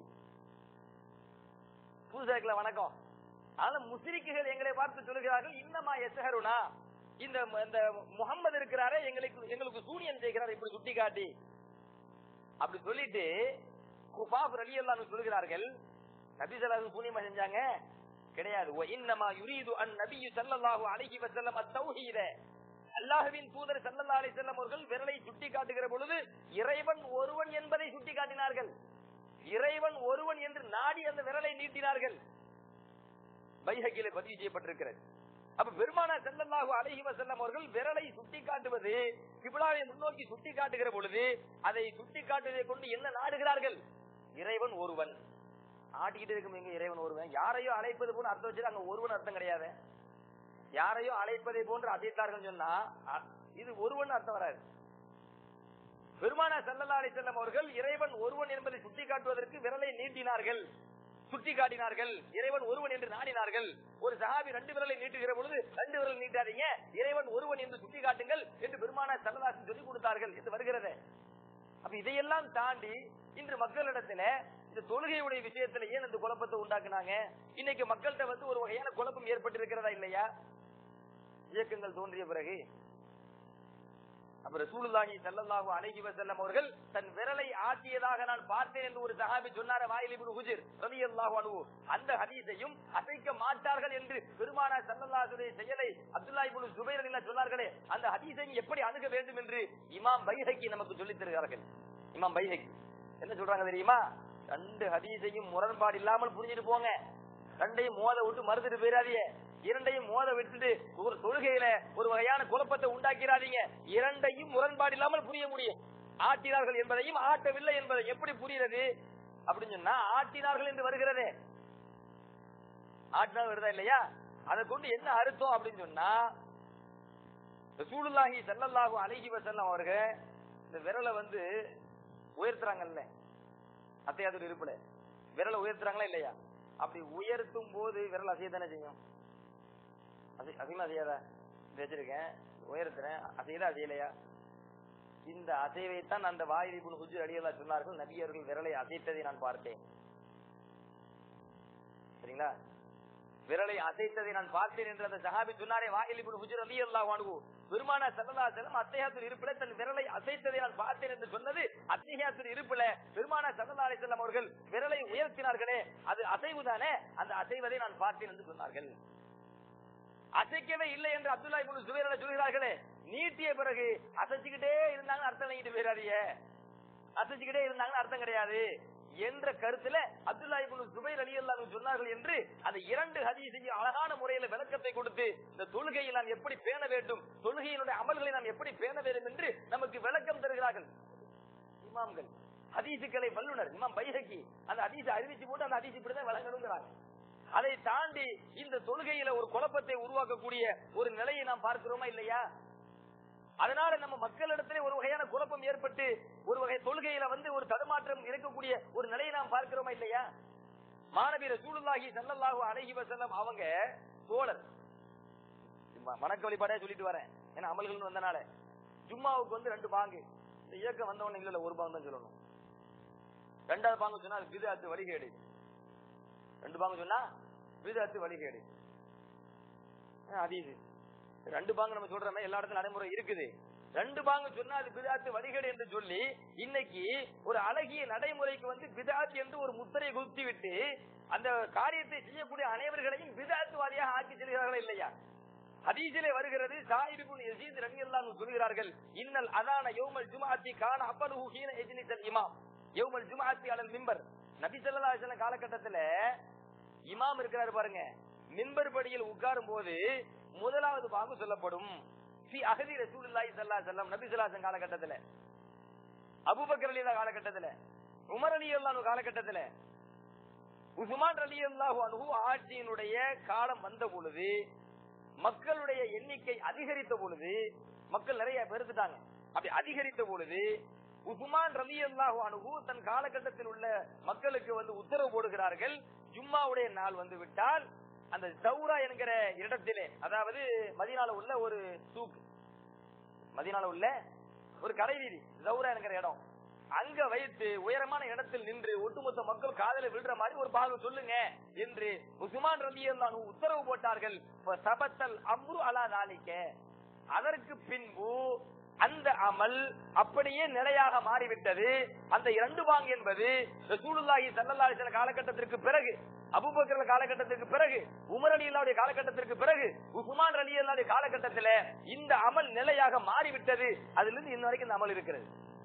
புதுசாக்கல வணக்கம் அதனால முஸ்ரிக்குகள் எங்களை பார்த்து சொல்லுகிறார்கள் இன்னமா எஸ்ஹருனா இந்த இந்த முகம்மது இருக்கிறாரே எங்களுக்கு எங்களுக்கு சூனியம் செய்கிறார் இப்படி சுட்டி காட்டி அப்படி சொல்லிட்டு குபாப் ரலியல்லாஹு சொல்கிறார்கள் நபி ஸல்லல்லாஹு சூனியமா செஞ்சாங்க கிடையாது வ இன்னமா யுரீது அன் நபியு ஸல்லல்லாஹு அலைஹி வஸல்லம் அத்-தௌஹீத அல்லாஹ்வின் தூதர் ஸல்லல்லாஹு அலைஹி வஸல்லம் அவர்கள் விரலை சுட்டி காட்டுகிற பொழுது இறைவன் ஒருவன் என்பதை சுட்டி காட்டினார்கள் இறைவன் ஒருவன் என்று நாடி அந்த விரலை நீட்டினார்கள் பைஹக்கிலே பதிவு செய்யப்பட்டிருக்கிறது அப்ப பெருமானா ஸல்லல்லாஹு அலைஹி வஸல்லம் அவர்கள் விரலை சுட்டி காட்டுவது கிப்லாவை முன்னோக்கி சுட்டி காட்டுகிற பொழுது அதை சுட்டி காட்டுவதை கொண்டு என்ன நாடுகிறார்கள் இறைவன் ஒருவன் ஆட்டிக்கிட்டு இருக்கும் எங்க இறைவன் ஒருவன் யாரையோ அழைப்பது போல அர்த்தம் வச்சு அங்க ஒருவன் அர்த்தம் கிடையாது யாரையோ அழைப்பதை போன்று அசைத்தார்கள் சொன்னா அ- இது ஒருவன் அர்த்தம் வராது பெருமானா ஸல்லல்லாஹு அலைஹி வஸல்லம் அவர்கள் இறைவன் ஒருவன் என்பதை சுட்டி காட்டுவதற்கு விரலை நீட்டினார்கள் சுட்டி காட்டினார்கள் இறைவன் ஒருவன் என்று நாடினார்கள் ஒரு சஹாபி ரெண்டு விரலை நீட்டுகிற பொழுது ரெண்டு விரல் நீட்டாதீங்க இறைவன் ஒருவன் என்று சுட்டி காட்டுங்கள் என்று பெருமானா ஸல்லல்லாஹு சொல்லிக் கொடுத்தார்கள் என்று வருகிறது அப்ப இதையெல்லாம் தாண்டி இன்று மக்களிடத்துல இந்த தொழுகையுடைய விஷயத்துல ஏன் இந்த குழப்பத்தை உண்டாக்குனாங்க இன்னைக்கு மக்கள்கிட்ட வந்து ஒரு வகையான குழப்பம் ஏற்பட்டிருக்கிறதா இல்லையா இயக்கங்கள் தோன்றிய பிறகு அப்ப ரசூலுல்லாஹி ஸல்லல்லாஹு அலைஹி வஸல்லம் அவர்கள் தன் விரலை ஆட்டியதாக நான் பார்த்தேன் என்று ஒரு சஹாபி சொன்னார் வாயில் இப்னு ஹுஜர் ரலியல்லாஹு அன்ஹு அந்த ஹதீஸையும் அசைக்க மாட்டார்கள் என்று பெருமானார் ஸல்லல்லாஹு அலைஹி செயலை அப்துல்லாஹ் இப்னு ஜுபைர் ரலியல்லாஹு சொன்னார்களே அந்த ஹதீஸையும் எப்படி அணுக வேண்டும் என்று இமாம் பைஹகி நமக்கு சொல்லித் தருகிறார்கள் இமாம் பைஹகி என்ன சொல்றாங்க தெரியுமா ரெண்டு ஹதீஸையும் முரண்பாடு இல்லாமல் புரிஞ்சுட்டு போங்க ரெண்டையும் மோத விட்டு மறுத்துட்டு போயிடாதீங்க இரண்டையும் மோத விட்டுட்டு ஒரு தொழுகையில ஒரு வகையான குழப்பத்தை உண்டாக்கிறாதீங்க இரண்டையும் முரண்பாடு இல்லாமல் புரிய முடியும் ஆட்டினார்கள் என்பதையும் ஆட்டவில்லை என்பதை எப்படி புரியுறது அப்படின்னு சொன்னா ஆட்டினார்கள் என்று வருகிறதே ஆட்டினால் வருதா இல்லையா அதை கொண்டு என்ன அர்த்தம் அப்படின்னு சொன்னா ரசூலுல்லாஹி ஸல்லல்லாஹு அலைஹி வஸல்லம் அவர்கள் இந்த விரலை வந்து உயர்த்துறாங்கல்ல அத்தையாதுர் இருப்புல விரலை உயர்த்துறாங்களா இல்லையா அப்படி உயர்த்தும் போது விரல் அசைய தானே செய்யும் அசை அசைமா அசையாதா இது வச்சிருக்கேன் உயர்த்துறேன் அசையதா அசையலையா இந்த அசைவைத்தான் அந்த வாயிலிபுன் ஹுஜு அடியல்லா சொன்னார்கள் நபி அவர்கள் விரலை அசைத்ததை நான் பார்த்தேன் சரிங்களா விரலை அசைத்ததை நான் பார்த்தேன் என்று அந்த சஹாபி சொன்னாரே வாயிலிபுன் ஹுஜர் அலி அல்லா வாணுகு பெருமானா சல்லா செல்லம் அத்தையாத்துர் இருப்பில தன் விரலை அசைத்ததை நான் பார்த்தேன் என்று சொன்னது அத்தையாத்துர் இருப்பில பெருமானா சல்லா அலி செல்லம் அவர்கள் விரலை உயர்த்தினார்களே அது அசைவுதானே அந்த அசைவதை நான் பார்த்தேன் என்று சொன்னார்கள் அசைக்கவே இல்லை என்று அப்துல்லா இப்னு சுபைர் சொல்கிறார்களே நீட்டிய பிறகு அசைச்சுக்கிட்டே இருந்தாங்க அர்த்தம் நீட்டு போயிடாதீங்க அசைச்சுக்கிட்டே இருந்தாங்கன்னு அர்த்தம் கிடையாது என்ற கருத்துல அப்துல்லா இப்னு சுபைர் அலி சொன்னார்கள் என்று அந்த இரண்டு ஹதீஸையும் அழகான முறையில விளக்கத்தை கொடுத்து இந்த தொழுகையை நாம் எப்படி பேண வேண்டும் தொழுகையினுடைய அமல்களை நாம் எப்படி பேண வேண்டும் என்று நமக்கு விளக்கம் தருகிறார்கள் இமாம்கள் ஹதீசுக்களை வல்லுனர் இமாம் பைஹக்கி அந்த ஹதீஸ் அறிவிச்சு போட்டு அந்த ஹதீஸ் இப்படிதான் விளங்கணுங்கிறாங்க அதை தாண்டி இந்த தொழுகையில ஒரு குழப்பத்தை உருவாக்கக்கூடிய ஒரு நிலையை நாம் பார்க்கிறோமா இல்லையா அதனால நம்ம மக்களிடத்திலே ஒரு வகையான குழப்பம் ஏற்பட்டு ஒரு வகை தொழுகையில வந்து ஒரு தடுமாற்றம் இருக்கக்கூடிய ஒரு நிலையை நாம் பார்க்கிறோமா இல்லையா மாணவி ரசூலுல்லாஹி ஸல்லல்லாஹு அலைஹி வஸல்லம் அவங்க தோழர் ம- வணக்க வழிபாடே சொல்லிட்டு வரேன் ஏன்னா அமல்கள் வந்தனால ஜும்மாவுக்கு வந்து ரெண்டு பாங்கு இந்த இயக்கம் வந்த உடனே இல்ல இல்ல, ஒரு பாங்கு தான் சொல்லணும் ரெண்டாவது பாங்கு சொன்னா அது பிதாத்து வழிகேடு ரெண்டு பாங்கு சொன்னா பிதாத்து வழிகேடு அதீது ரெண்டு பாங்கு நம்ம சொல்றோமே எல்லா இடத்துல நடைமுறை இருக்குது ரெண்டு பாங்கு சொன்னா அது பிதாத்து வழிகேடு என்று சொல்லி இன்னைக்கு ஒரு அழகிய நடைமுறைக்கு வந்து பிதாத் என்று ஒரு முத்திரை குத்தி விட்டு அந்த காரியத்தை செய்யக்கூடிய அனைவர்களையும் பிதாத்துவாதியாக ஆக்கி செல்கிறார்கள் இல்லையா ஹதீஸிலே வருகிறது சாயிபின் யசீத் ரலியல்லாஹு சொல்கிறார்கள் இன்னல் அதான யௌமல் ஜுமாத்தி கான அப்பலுஹு ஹீன இஜ்லிஸல் இமாம் யௌமல் ஜுமாத்தி அலல் மிம்பர் நபி ஸல்லல்லாஹு அலைஹி வஸல்லம் காலகட்டத்துல இமாம் இருக்கிறாரு பாருங்க மிம்பர் படியில் உட்காரும் போது முதலாவது பாங்கு சொல்லப்படும் ஃபி அகதி ரசூலுல்லாஹி ஸல்லல்லாஹு அலைஹி வஸல்லம் நபி ஸல்லல்லாஹு அலைஹி வஸல்லம் காலகட்டத்துல அபூபக்கர் ரலியல்லாஹு காலகட்டத்துல உமர் ரலியல்லாஹு காலகட்டத்துல உஸ்மான் ரலியல்லாஹு அன்ஹு ஆட்சியினுடைய காலம் வந்த பொழுது மக்களுடைய எண்ணிக்கை அதிகரித்த பொழுது மக்கள் நிறைய பெருத்துட்டாங்க அப்படி அதிகரித்த பொழுது உஸ்மான் ரலி அல்லாஹு அனுகு தன் காலகட்டத்தில் உள்ள மக்களுக்கு வந்து உத்தரவு போடுகிறார்கள் ஜும்மாவுடைய நாள் வந்து விட்டால் அந்த சௌரா என்கிற இடத்திலே அதாவது மதினால உள்ள ஒரு சூக் மதினால உள்ள ஒரு கடை வீதி சௌரா என்கிற இடம் அங்க வைத்து உயரமான இடத்தில் நின்று ஒட்டுமொத்த மக்கள் காதல விழுற மாதிரி ஒரு பாகம் சொல்லுங்க என்று உஸ்மான் ரலி அல்லாஹு உத்தரவு போட்டார்கள் சபத்தல் அம்ரு அலா நாளிக்க அதற்கு பின்பு அந்த அமல் அப்படியே நிலையாக மாறிவிட்டது அந்த இரண்டு பாங்கு என்பது ரசூலுல்லாஹி ஸல்லல்லாஹு அலைஹி வஸல்லம் காலகட்டத்திற்கு பிறகு அபூபக்கர் காலகட்டத்திற்கு பிறகு உமர் அலி அல்லாவுடைய காலகட்டத்திற்கு பிறகு உஸ்மான் அலி அல்லாவுடைய காலகட்டத்தில் இந்த அமல் நிலையாக மாறிவிட்டது அதிலிருந்து இன்ன வரைக்கும் இந்த அமல் இருக்கிறது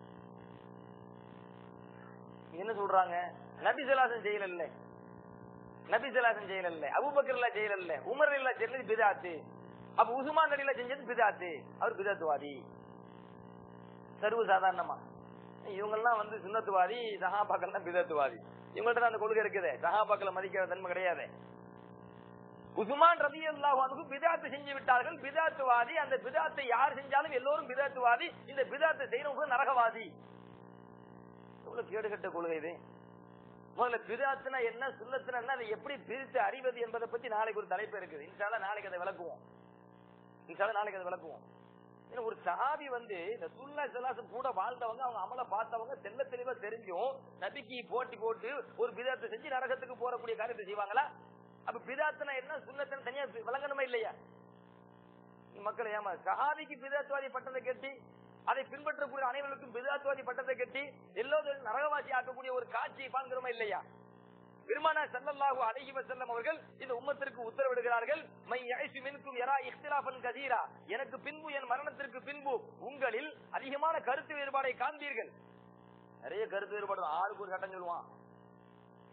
என்ன சொல்றாங்க நபி சலாசன் செய்யல நபி சலாசன் செய்யல அபுபக்கர்ல செய்யல உமர் இல்ல செஞ்சது பிதாத்து அப்ப உஸ்மான் அலில செஞ்சது பிதாத்து அவர் பிதாத்துவாதி சர்வ சாதாரணமா இவங்க எல்லாம் வந்து சுண்ணத்துவாதி சஹாபாக்கள் தான் பிதத்துவாதி இவங்கள்ட்ட அந்த கொள்கை இருக்குது சஹாபாக்களை மதிக்கிற தன்மை கிடையாது உஸ்மான் ரதி அல்லாஹு பிதாத்து செஞ்சு விட்டார்கள் பிதாத்துவாதி அந்த பிதாத்தை யார் செஞ்சாலும் எல்லோரும் பிதாத்துவாதி இந்த பிதாத்தை செய்யறவங்க நரகவாதி எவ்வளவு கேடுகட்ட கொள்கை இது முதல்ல பிதாத்துனா என்ன சுண்ணத்துனா என்ன அதை எப்படி பிரித்து அறிவது என்பதை பத்தி நாளைக்கு ஒரு தலைப்பு இருக்குது இன்ஷால்லா நாளைக்கு அதை விளக்குவோம் இன்ஷால்லா நாளைக்கு அதை விளக்குவோம் ஏன்னா ஒரு சஹாபி வந்து இந்த சுல்லா சலாசம் கூட வாழ்ந்தவங்க அவங்க அமல பார்த்தவங்க தெல்ல தெளிவா தெரிஞ்சும் நபிக்கு போட்டி போட்டு ஒரு பிதாத்தை செஞ்சு நரகத்துக்கு போறக்கூடிய காரியத்தை செய்வாங்களா அப்ப பிதாத்துனா என்ன சுண்ணத்தன தனியா விளங்கணுமா இல்லையா மக்கள் ஏமா சஹாபிக்கு பிதாத்துவாதி பட்டத்தை கட்டி அதை பின்பற்றக்கூடிய அனைவருக்கும் பிதாத்துவாதி பட்டத்தை கட்டி எல்லோரும் நரகவாசி ஆக்கக்கூடிய ஒரு காட்சியை பார்க்கிறோமா இல்லையா பெருமானா ஸல்லல்லாஹு அலைஹி வஸல்லம் அவர்கள் இந்த உம்மத்திற்கு உத்தரவிடுகிறார்கள் மை யைஷு மின்கும் யரா இக்திலாஃபன் கதீரா எனக்கு பின்பு என் மரணத்திற்கு பின்பு உங்களில் அதிகமான கருத்து வேறுபாடை காண்பீர்கள் நிறைய கருத்து வேறுபாடு ஆளுக்கு ஒரு சட்டம் சொல்லுவான்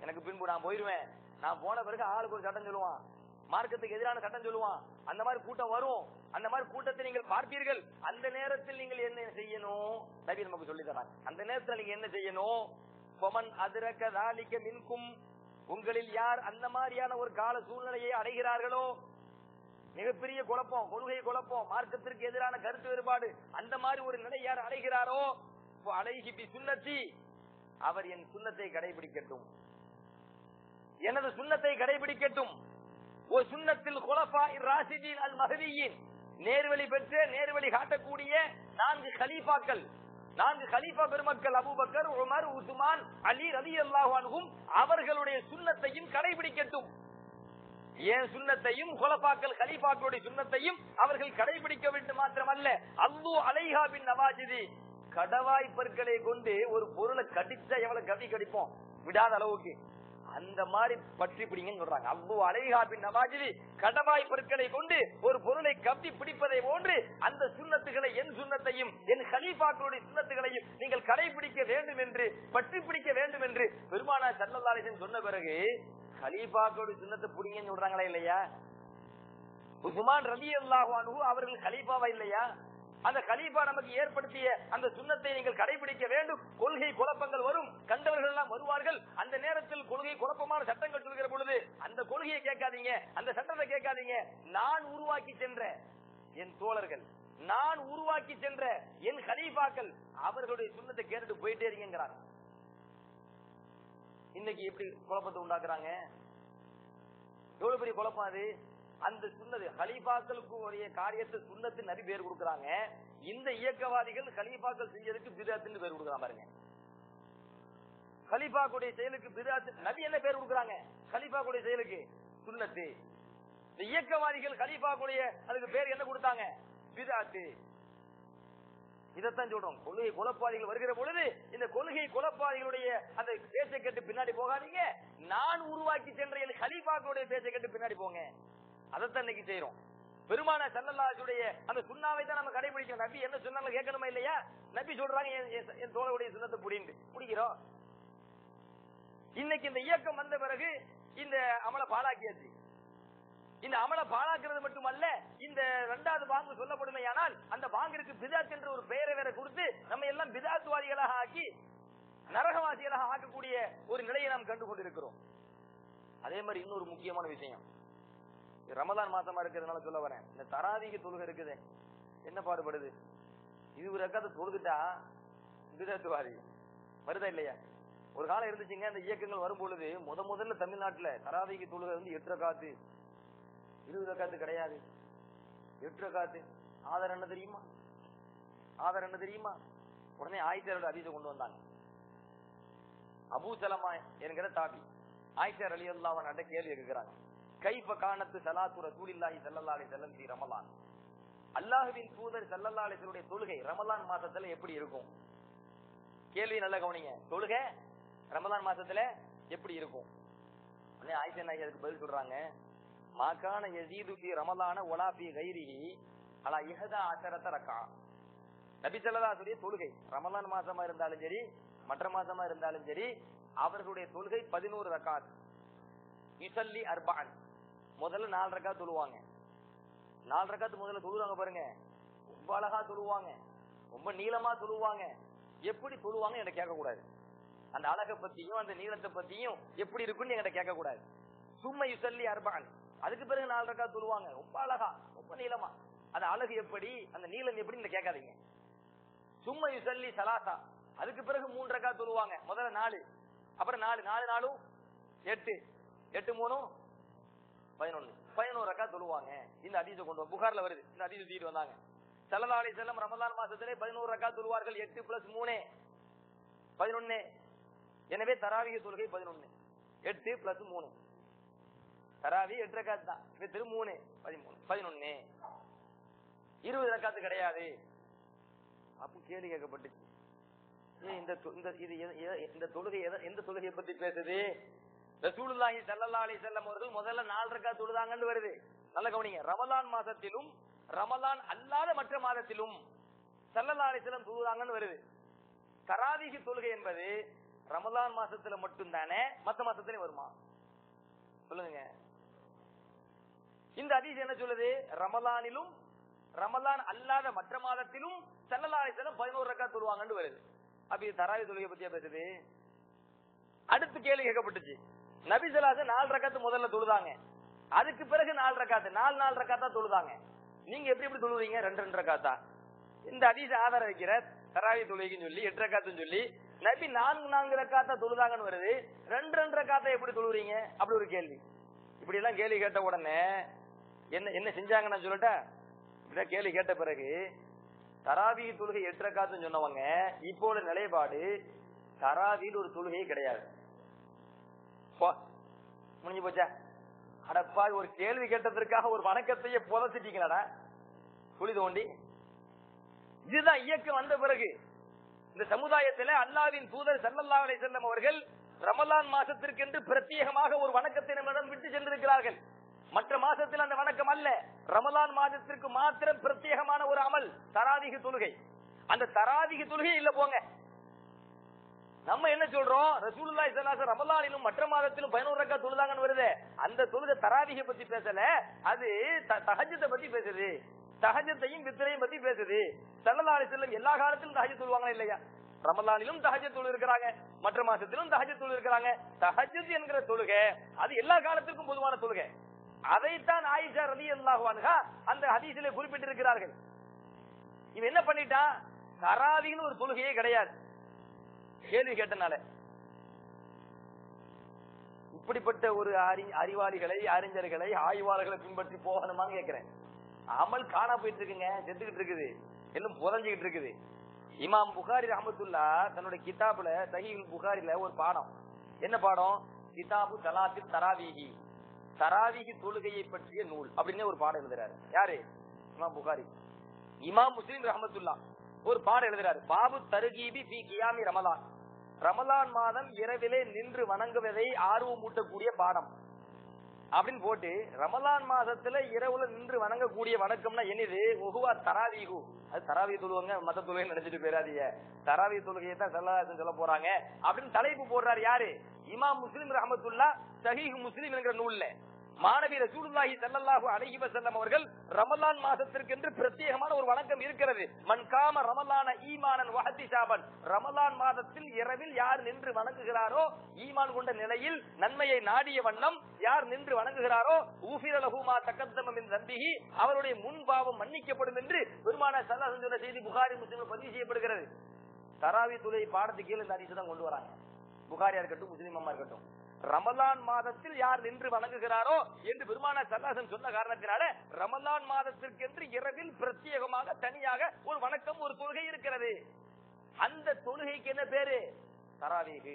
எனக்கு பின்பு நான் போயிருவேன் நான் போன பிறகு ஆளுக்கு ஒரு சட்டம் சொல்லுவான் மார்க்கத்துக்கு எதிரான சட்டம் சொல்லுவான் அந்த மாதிரி கூட்டம் வரும் அந்த மாதிரி கூட்டத்தை நீங்கள் பார்ப்பீர்கள் அந்த நேரத்தில் நீங்கள் என்ன செய்யணும் நபி நமக்கு சொல்லி தராங்க அந்த நேரத்தில் நீங்க என்ன செய்யணும் பொமன் அதிரக்க தாலிக்க மின்கும் உங்களில் யார் அந்த மாதிரியான ஒரு கால சூழ்நிலையை அடைகிறார்களோ மிகப்பெரிய குழப்பம் கொள்கை குழப்பம் மார்க்கத்திற்கு எதிரான கருத்து வேறுபாடு அந்த மாதிரி ஒரு நிலை யார் அடைகிறாரோ அலைகி பி சுண்ணத்தி அவர் என் சுண்ணத்தை கடைபிடிக்கட்டும் எனது சுண்ணத்தை கடைபிடிக்கட்டும் ஒரு சுண்ணத்தில் குலபா ராசிதீன் அல் மஹதியின் நேர்வழி பெற்று நேர்வழி காட்டக்கூடிய நான்கு கலீஃபாக்கள் நான்கு கலீஃபா பெருமக்கள் அபூபக்கர் உமர் உஸ்மான் அலி ரதி அல்லாஹும் அவர்களுடைய சுண்ணத்தையும் கடைபிடிக்கட்டும் ஏன் சுண்ணத்தையும் குலபாக்கள் கலீஃபாக்களுடைய சுண்ணத்தையும் அவர்கள் கடைபிடிக்க வேண்டும் மாத்திரமல்ல அல்லு அலைஹா பின் நவாஜிதி கடவாய் பற்களை கொண்டு ஒரு பொருளை கடிச்சா எவ்வளவு கவி கடிப்போம் விடாத அளவுக்கு அந்த மாதிரி பற்றி பிடிங்கன்னு சொல்றாங்க அவ்வளவு அலைஹா பின் நவாஜிதி கடவாய் பொருட்களை கொண்டு ஒரு பொருளை கப்பி பிடிப்பதை போன்று அந்த சுண்ணத்துகளை என் சுண்ணத்தையும் என் கலீஃபாக்களுடைய சுண்ணத்துகளையும் நீங்கள் கடைபிடிக்க வேண்டும் என்று பற்றி பிடிக்க வேண்டும் என்று பெருமானா சல்லல்லாலேசன் சொன்ன பிறகு கலீஃபாக்களுடைய சுண்ணத்தை பிடிங்கன்னு சொல்றாங்களா இல்லையா உஸ்மான் ரதி அல்லாஹு அவர்கள் கலீஃபாவா இல்லையா அந்த கலீஃபா நமக்கு ஏற்படுத்திய அந்த சுண்ணத்தை நீங்கள் கடைபிடிக்க வேண்டும் கொள்கை குழப்பங்கள் வரும் கண்டவர்கள் எல்லாம் வருவார்கள் அந்த நேரத்தில் கொள்கை குழப்பமான சட்டங்கள் சொல்கிற பொழுது அந்த கொள்கையை கேட்காதீங்க அந்த சட்டத்தை கேட்காதீங்க நான் உருவாக்கி சென்ற என் தோழர்கள் நான் உருவாக்கி சென்ற என் கலீஃபாக்கள் அவர்களுடைய சுண்ணத்தை கேட்டுட்டு போயிட்டே இருக்கீங்கிறாங்க இன்னைக்கு எப்படி குழப்பத்தை உண்டாக்குறாங்க எவ்வளவு பெரிய குழப்பம் அது அந்த சுண்ணது ஹலீஃபாக்களுக்கு உரிய காரியத்தை சுண்ணத்து நிறைய பேர் கொடுக்கறாங்க இந்த இயக்கவாதிகள் ஹலீஃபாக்கள் செஞ்சதுக்கு பிதாத்துன்னு பேர் கொடுக்கறாங்க பாருங்க ஹலீஃபாக்குடைய செயலுக்கு பிதாத்து நபி என்ன பேர் கொடுக்கறாங்க ஹலீஃபாக்குடைய செயலுக்கு சுண்ணத்து இந்த இயக்கவாதிகள் ஹலீஃபாக்குடைய அதுக்கு பேர் என்ன கொடுத்தாங்க பிதாத்து இதைத்தான் சொல்றோம் கொள்கை குழப்பாதிகள் வருகிற பொழுது இந்த கொள்கை குழப்பாதிகளுடைய அந்த பேச்சை கேட்டு பின்னாடி போகாதீங்க நான் உருவாக்கி சென்ற என் ஹலீஃபாக்களுடைய பேச்சை கேட்டு பின்னாடி போங்க அதைத்தான் இன்னைக்கு செய்யறோம் பெருமான சல்லல்லாஜுடைய அந்த சுண்ணாவை தான் நம்ம கடைபிடிக்கணும் நபி என்ன சொன்னாலும் கேட்கணுமா இல்லையா நபி சொல்றாங்க என்- என் என் தோழருடைய சுண்ணத்தை புடின்னு பிடிக்கிறோம் இன்னைக்கு இந்த இயக்கம் வந்த பிறகு இந்த அமலை பாழாக்கியாச்சு இந்த அமலை பாழாக்குறது மட்டுமல்ல இந்த இரண்டாவது பாங்கு சொல்லப்படுமையானால் அந்த பாங்கிற்கு பிதாத் என்ற ஒரு பெயரை வேற கொடுத்து நம்ம எல்லாம் பிதாத்துவாதிகளாக ஆக்கி நரகவாசிகளாக ஆக்கக்கூடிய ஒரு நிலையை நாம் கண்டு கொண்டிருக்கிறோம் அதே மாதிரி இன்னொரு முக்கியமான விஷயம் இது ரமலான் மாசமா இருக்கிறதுனால சொல்ல வரேன் இந்த தராதிக்கு தொழுகை இருக்குது என்ன பாடுபடுது இது ஒரு ரக்காத தொழுதுட்டா பிதத்துவாதி வருதா இல்லையா ஒரு காலம் இருந்துச்சுங்க அந்த இயக்கங்கள் வரும் பொழுது முத முதல்ல தமிழ்நாட்டுல தராதிக்கு தொழுகை வந்து எட்டு ரக்காத்து இருபது ரக்காத்து கிடையாது எட்டு ரக்காத்து ஆதாரம் என்ன தெரியுமா ஆதாரம் என்ன தெரியுமா உடனே ஆயிஷாரோட அதிசை கொண்டு வந்தாங்க அபூ சலமா என்கிற தாபி ஆயிஷார் அலி அல்லாஹ் நட்ட கேள்வி கேட்கிறாங்க கைஃப காணத்து சலாத்து ரசூலில்லாஹி ஸல்லல்லாஹு அலைஹி வஸல்லம் ஃபீ ரமலான் அல்லாஹ்வின் தூதர் ஸல்லல்லாஹு அலைஹி வஸல்லுடைய தொழுகை ரமலான் மாசத்துல எப்படி இருக்கும் கேள்வி நல்லா கவனிங்க தொழுகை ரமலான் மாசத்துல எப்படி இருக்கும் உடனே ஆயிஷா நாயகி அதுக்கு பதில் சொல்றாங்க மாகான யசீது ஃபீ ரமலான வலா ஃபீ கைரிஹி அலா இஹதா அஷரத ரக்கா நபி ஸல்லல்லாஹு தொழுகை ரமலான் மாசமா இருந்தாலும் சரி மற்ற மாசமா இருந்தாலும் சரி அவர்களுடைய தொழுகை பதினோரு ரக்காத் இசல்லி அர்பான் முதல்ல நாலு ரக்கா தொழுவாங்க நாலு ரக்காத்து முதல்ல தொழுவாங்க பாருங்க ரொம்ப அழகா தொழுவாங்க ரொம்ப நீளமா தொழுவாங்க எப்படி தொழுவாங்க என்கிட்ட கேட்க கூடாது அந்த அழகை பத்தியும் அந்த நீளத்தை பத்தியும் எப்படி இருக்குன்னு என்கிட்ட கேட்க கூடாது சும்மா யுசல்லி அர்பான் அதுக்கு பிறகு நாலு ரக்கா தொழுவாங்க ரொம்ப அழகா ரொம்ப நீளமா அந்த அழகு எப்படி அந்த நீளம் எப்படி நீங்க கேட்காதீங்க சும்மா யுசல்லி சலாசா அதுக்கு பிறகு மூன்று ரக்கா தொழுவாங்க முதல்ல நாலு அப்புறம் நாலு நாலு நாளும் எட்டு எட்டு மூணும் பதினொன்னு பதினோரு ரக்கா தொழுவாங்க இந்த அதிசை கொண்டு வா- புகார்ல வருது இந்த அதிசை தூக்கிட்டு வந்தாங்க சல்லா அலி செல்லம் ரமலான் மாசத்திலே பதினோரு ரக்கா தொழுவார்கள் எட்டு பிளஸ் மூணு பதினொன்னு எனவே தராவிக தொழுகை பதினொன்னு எட்டு பிளஸ் மூணு தராவி எட்டு ரக்காத்து தான் இது திரு மூணு பதிமூணு பதினொன்னு இருபது ரக்காத்து கிடையாது அப்ப கேள்வி கேட்கப்பட்டுச்சு ஏன் இந்த தொ- இந்த இது எத- எத- இந்த தொழுகை எத- எந்த தொழுகையை பத்தி பேசுது ரசூலுல்லாஹி ஸல்லல்லாஹு அலைஹி வஸல்லம் அவர்கள் முதல்ல நாலு ரக்காத் தொழுதாங்கன்னு வருது நல்ல கவனிங்க ரமலான் மாசத்திலும் ரமலான் அல்லாத மற்ற மாதத்திலும் ஸல்லல்லாஹு அலைஹி வஸல்லம் தொழுதாங்கன்னு வருது தராவீஹ் தொழுகை என்பது ரமலான் மாசத்துல மட்டும் தானே மத்த மாசத்துலயும் வருமா சொல்லுங்க இந்த ஹதீஸ் என்ன சொல்லுது ரமலானிலும் ரமலான் அல்லாத மற்ற மாதத்திலும் செல்லலாயத்திலும் பதினோரு ரக்கா தொழுவாங்கன்னு வருது அப்ப இது தராவி தொழுகை பத்தியா பேசுது அடுத்து கேள்வி கேட்கப்பட்டுச்சு நபிசலாசு நாலு ரக்காத்து முதல்ல தொழுதாங்க அதுக்கு பிறகு நாலு ரக்காத்து நாலு நாலு ரக்காத்தா தொழுதாங்க நீங்க எப்படி எப்படி தொழுவீங்க ரெண்டு ரெண்டு ரக்காத்தா இந்த அதிச ஆதாரம் வைக்கிற தராவி தொழுகைன்னு சொல்லி எட்டு ரக்காத்துன்னு சொல்லி நபி நான்கு நான்கு ரக்காத்தா தொழுதாங்கன்னு வருது ரெண்டு ரெண்டு ரக்காத்தா எப்படி தொழுவுறீங்க அப்படி ஒரு கேள்வி இப்படி எல்லாம் கேள்வி கேட்ட உடனே என்ன என்ன செஞ்சாங்க நான் சொல்லட்டா இப்படிதான் கேள்வி கேட்ட பிறகு தராவி தொழுகை எட்டு ரக்காத்துன்னு சொன்னவங்க இப்போ உள்ள நிலைப்பாடு தராவின்னு ஒரு தொழுகையே கிடையாது போ, முடிஞ்சு போச்சா அடப்பா ஒரு கேள்வி கேட்டதற்காக ஒரு வணக்கத்தையே புதைச்சிட்டீங்களாடா குழி தோண்டி இதுதான் இயக்கம் வந்த பிறகு இந்த சமுதாயத்துல அல்லாவின் தூதர் ஸல்லல்லாஹு அலைஹி வஸல்லம் அவர்கள் ரமலான் மாசத்திற்கென்று பிரத்யேகமாக ஒரு வணக்கத்தை நம்மிடம் விட்டு சென்றிருக்கிறார்கள் மற்ற மாசத்தில் அந்த வணக்கம் அல்ல ரமலான் மாதத்திற்கு மாத்திரம் பிரத்யேகமான ஒரு அமல் தராவிக தொழுகை அந்த தராவிக தொழுகை இல்ல போங்க நம்ம என்ன சொல்றோம் ரசூலுல்லாஹி ஸல்லல்லாஹு அலைஹி ரமலானிலும் மற்ற மாதத்திலும் 11 ரக்கா தொழுதாங்கன்னு வருது அந்த தொழுகை தராவிக பத்தி பேசல அது த- தஹஜ்ஜுத பத்தி பேசுது தஹஜத்தையும் வித்திரையும் பத்தி பேசுது ஸல்லல்லாஹு அலைஹி வஸல்லம் எல்லா காலத்திலும் தஹஜ்ஜத் தொழுவாங்களா இல்லையா ரமலானிலும் தஹஜ்ஜத் தொழு இருக்கிறாங்க மற்ற மாசத்திலும் தஹஜ்ஜத் தொழு இருக்கிறாங்க தஹஜ்ஜத் என்கிற தொழுகை அது எல்லா காலத்திற்கும் பொதுவான தொழுகை அதைத்தான் ஆயிஷா ரலியல்லாஹு அன்ஹா அந்த ஹதீஸிலே குறிப்பிட்டிருக்கிறார்கள் இவன் என்ன பண்ணிட்டான் தராவின்னு ஒரு தொழுகையே கிடையாது கேள்வி கேட்டனால இப்படிப்பட்ட ஒரு அறி- அறிவாளிகளை அறிஞர்களை ஆய்வாளர்களை பின்பற்றி போகணுமான்னு கேக்குறேன் அமல் காணா போயிட்டு இருக்குங்க செத்துக்கிட்டு இருக்குது எல்லாம் புதஞ்சுக்கிட்டு இருக்குது இமாம் புகாரி ரஹமத்துல்லா தன்னோட கிதாபுல சஹீல் புகாரில ஒரு பாடம் என்ன பாடம் கிதாபு சலாத்தில் தராவீகி தராவீகி தொழுகையை பற்றிய நூல் அப்படின்னு ஒரு பாடம் எழுதுறாரு யாரு இமாம் புகாரி இமாம் முஸ்லிம் ரஹமத்துல்லா ஒரு பாடம் எழுதுறாரு பாபு தருகீபி பி கியாமி ரமலான் ரமலான் மாதம் இரவிலே நின்று வணங்குவதை ஆர்வம் ஊட்டக்கூடிய பாடம் அப்படின்னு போட்டு ரமலான் மாதத்துல இரவுல நின்று வணங்கக்கூடிய வணக்கம்னா என்னது ஒகுவா தராவீகு அது தராவி தொழுவாங்க மத்த தொழுகை நினைச்சிட்டு போயிடாதீங்க தராவி தொழுகையை தான் சல்லாசன் சொல்ல போறாங்க அப்படின்னு தலைப்பு போடுறாரு யாரு இமாம் முஸ்லிம் ரஹமத்துல்லா சஹீஹ் முஸ்லிம் என்கிற நூல்ல மாணவி ரசூலுல்லாஹி ஸல்லல்லாஹு அலைஹி வஸல்லம் அவர்கள் ரமலான் மாதத்திற்கென்று பிரத்யேகமான ஒரு வணக்கம் இருக்கிறது மன் காம ரமலான ஈமானன் வஹதிசாபன் ரமலான் மாதத்தில் இரவில் யார் நின்று வணங்குகிறாரோ ஈமான் கொண்ட நிலையில் நன்மையை நாடிய வண்ணம் யார் நின்று வணங்குகிறாரோ ஊஃபிர லஹுமா தக்கத்தம மின் தம்பிஹி அவருடைய முன் பாவம் மன்னிக்கப்படும் என்று பெருமான சல்லாஹ் சொன்ன செய்தி புகாரி முஸ்லிம் பதிவு செய்யப்படுகிறது தராவி துளை பாடத்துக்கு கீழே இந்த ஹதீஸை தான் கொண்டு வராங்க புகாரியா இருக்கட்டும் முஸ்லிம் அம்மா இருக்கட்டும் ரமலான் மாதத்தில் யார் நின்று வணங்குகிறாரோ என்று பெருமான சல்லாசன் சொன்ன காரணத்தினால ரமலான் மாதத்திற்கென்று இரவில் பிரத்யேகமாக தனியாக ஒரு வணக்கம் ஒரு தொழுகை இருக்கிறது அந்த தொழுகைக்கு என்ன பேரு தராவீகு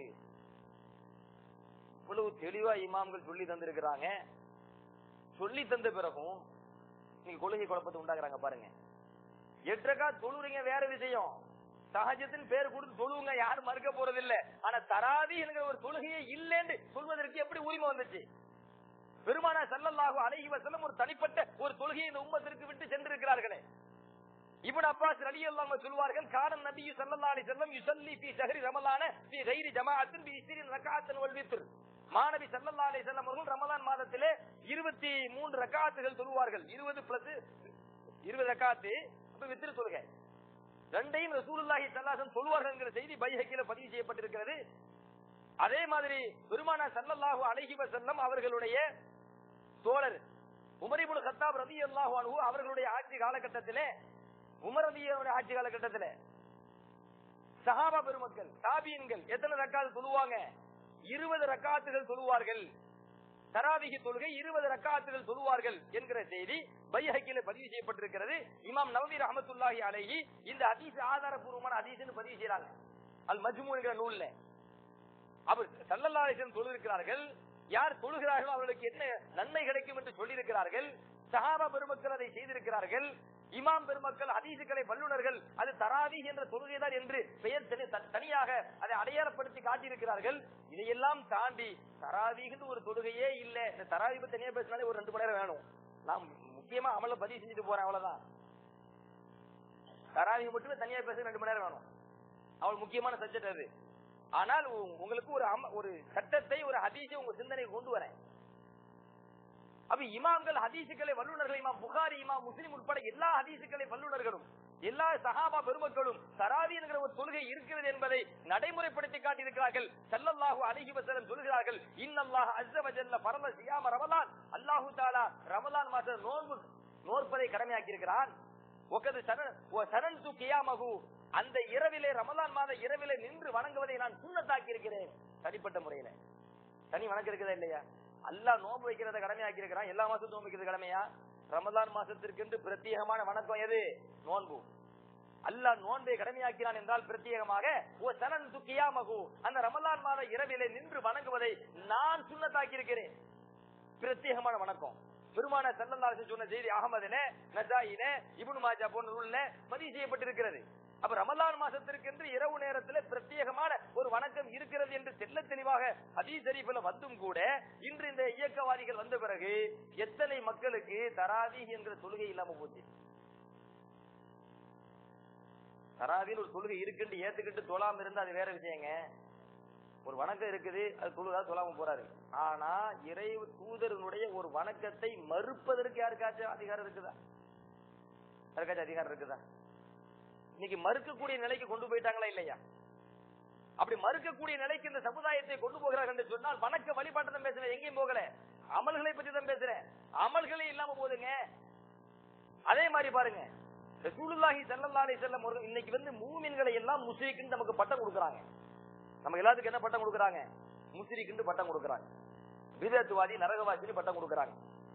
இவ்வளவு தெளிவா இமாம்கள் சொல்லி தந்திருக்கிறாங்க சொல்லி தந்த பிறகும் நீங்க கொள்கை குழப்பத்தை உண்டாக்குறாங்க பாருங்க எட்டக்கா தொழுறீங்க வேற விஷயம் சகஜத்தின் பேர் கொடுத்து தொழுவுங்க யாரும் மறுக்க போறது இல்ல ஆனா தராவி என்கிற ஒரு தொழுகையே இல்லைன்னு சொல்வதற்கு எப்படி உரிமை வந்துச்சு பெருமானா சல்லல்லாஹு அலைஹி வஸல்லம் ஒரு தனிப்பட்ட ஒரு தொழுகையை இந்த உம்மத்திற்கு விட்டு சென்றிருக்கிறார்களே இப்னு அப்பாஸ் ரலியல்லாஹு அன்ஹு சொல்வார்கள் கான நபியு ஸல்லல்லாஹு அலைஹி வஸல்லம் யுஸல்லி ஃபீ ஷஹரி ரமலான ஃபீ கைரி ஜமாஅத்தின் பி 20 ரக்அத்தன் வல் வித்ர் மாநபி ஸல்லல்லாஹு அலைஹி வஸல்லம் அவர்கள் ரமலான் மாதத்திலே 23 ரக்அத்துகள் தொழுவார்கள் 20 பிளஸ் 20 ரக்அத்து அப்ப வித்ர் தொழுகை ரெண்டையும் ரசூலுல்லாஹி ஸல்லல்லாஹு சொல்வார்கள் என்கிற செய்தி பைஹக்கில பதிவு செய்யப்பட்டிருக்கிறது அதே மாதிரி பெருமானா ஸல்லல்லாஹு அலைஹி வஸல்லம் அவர்களுடைய தோழர் உமர் இப்னு கத்தாப் ரலியல்லாஹு அன்ஹு அவர்களுடைய ஆட்சி காலகட்டத்திலே உமர் ரலியல்லாஹு ஆட்சி காலகட்டத்திலே சஹாபா பெருமக்கள் தாபியன்கள் எத்தனை ரக்காத்து தொழுவாங்க இருபது ரக்காத்துகள் தொழுவார்கள் தராவிகி தொழுகை இருபது ரக்காத்துகள் தொழுவார்கள் என்கிற செய்தி பைஹக்கில பதிவு செய்யப்பட்டிருக்கிறது இமாம் நவவி ரஹமத்துல்லாஹி அலைஹி இந்த ஹதீஸ் ஆதாரபூர்வமான ஹதீஸ்னு பதிவு செய்யறாங்க அல் மஜ்மு என்கிற நூல்ல அவர் சல்லல்லாஹு தொழுகிறார்கள் யார் தொழுகிறார்களோ அவர்களுக்கு என்ன நன்மை கிடைக்கும் என்று சொல்லியிருக்கிறார்கள் சஹாபா பெருமக்கள் அதை செய்திருக்கிறார்கள் இமாம் பெருமக்கள் ஹதீசுகளை வல்லுநர்கள் அது தராவி என்ற தொழுகைதான் என்று பெயர் தனி- த- தனியாக அதை அடையாளப்படுத்தி காட்டியிருக்கிறார்கள் இதையெல்லாம் தாண்டி தராவின்னு ஒரு தொழுகையே இல்ல இந்த தராவி பத்தி தனியா பேசினாலே ஒரு ரெண்டு மணி நேரம் வேணும் நான் முக்கியமா அமல பதிவு செஞ்சுட்டு போறேன் அவ்வளவுதான் தராவி மட்டுமே தனியா பேச ரெண்டு மணி நேரம் வேணும் அவள் முக்கியமான சப்ஜெக்ட் அது ஆனால் உ- உங்களுக்கு ஒரு அம- ஒரு சட்டத்தை ஒரு ஹதீஸை உங்க சிந்தனைக்கு கொண்டு வரேன் அப்ப இமாம்கள் ஹதீசுகளை வல்லுநர்கள் இமாம் புகாரி இமாம் முஸ்லிம் உட்பட எல்லா ஹதீசுகளை வல்லுநர்களும் எல்லா சஹாபா பெருமக்களும் தராவி என்கிற ஒரு தொழுகை இருக்கிறது என்பதை நடைமுறைப்படுத்தி காட்டியிருக்கிறார்கள் ஸல்லல்லாஹு அலைஹி வஸல்லம் சொல்கிறார்கள் இன்னல்லாஹ் அஸ்ஸ வஜல்ல ஃபரத சியாம ரமலான் அல்லாஹு தஆலா ரமலான் மாத நோன்பு நோற்பதை கடமையாக்கி இருக்கிறான் ஒக்கது சரண் சரண்து கியாமகு அந்த இரவிலே ரமலான் மாத இரவிலே நின்று வணங்குவதை நான் சுண்ணத்தாக்கி இருக்கிறேன் தனிப்பட்ட முறையில தனி வணக்கம் இருக்குதா இல்லையா அல்லாஹ் நோன்பு வைக்கிறத கடமையாக்கி இருக்கிறான் எல்லா மாசத்தும் நோன்பு வைக்கிறது கடமையா ரமலான் மாசத்திற்கென்று பிரத்யேகமான வணக்கம் எது நோன்பு அல்லாஹ் நோன்பை கடமையாக்கிறான் என்றால் பிரத்யேகமாக ஓ சரண் துக்கியாமகு அந்த ரமலான் மாத இரவிலே நின்று வணங்குவதை நான் சுண்ணத்தாக்கி இருக்கிறேன் பிரத்யேகமான வணக்கம் பெருமான சல்லல்லாஹு சொன்ன செய்தி அகமதுல நசாயில இப்னு மாஜா போன்ற நூல்ல பதிவு செய்யப்பட்டிருக்கிறது அப்ப ரமலான் மாசத்திற்கென்று இரவு நேரத்துல பிரத்யேகமான ஒரு வணக்கம் இருக்கிறது என்று தெல்ல தெளிவாக ஹதீஸ் ஷரீஃப்ல வந்தும் கூட இன்று இந்த இயக்கவாதிகள் வந்த பிறகு எத்தனை மக்களுக்கு தராவி என்ற தொழுகை இல்லாம போச்சு தராவின்னு ஒரு தொழுகை இருக்குன்னு ஏத்துக்கிட்டு தொழாம இருந்தா அது வேற விஷயங்க ஒரு வணக்கம் இருக்குது அது தொழுதா சொல்லாம போறாரு ஆனா இறை தூதரனுடைய ஒரு வணக்கத்தை மறுப்பதற்கு யாருக்காச்சும் அதிகாரம் இருக்குதா யாருக்காச்சும் அதிகாரம் இருக்குதா இன்னைக்கு மறுக்கக்கூடிய நிலைக்கு கொண்டு போயிட்டாங்களா இல்லையா அப்படி மறுக்கக்கூடிய நிலைக்கு இந்த சமுதாயத்தை கொண்டு போகிறார்கள் என்று சொன்னால் வணக்க வழிபாட்டை தான் பேசுறேன் எங்கேயும் போகல அமல்களை பற்றி தான் பேசுறேன் அமல்களே இல்லாம போதுங்க அதே மாதிரி பாருங்க ரசூலுல்லாஹி ஸல்லல்லாஹு அலைஹி வஸல்லம் அவர்கள் இன்னைக்கு வந்து மூமின்களை எல்லாம் முஸ்லிக்குன்னு நமக்கு பட்டம் கொடுக்கறாங்க நமக்கு எல்லாத்துக்கும் என்ன பட்டம் கொடுக்கறாங்க முஸ்லிக்குன்னு பட்டம் கொடுக்கறாங்க விதத்துவாதி நரகவாசின்னு பட்டம் கொடுக்கறாங்க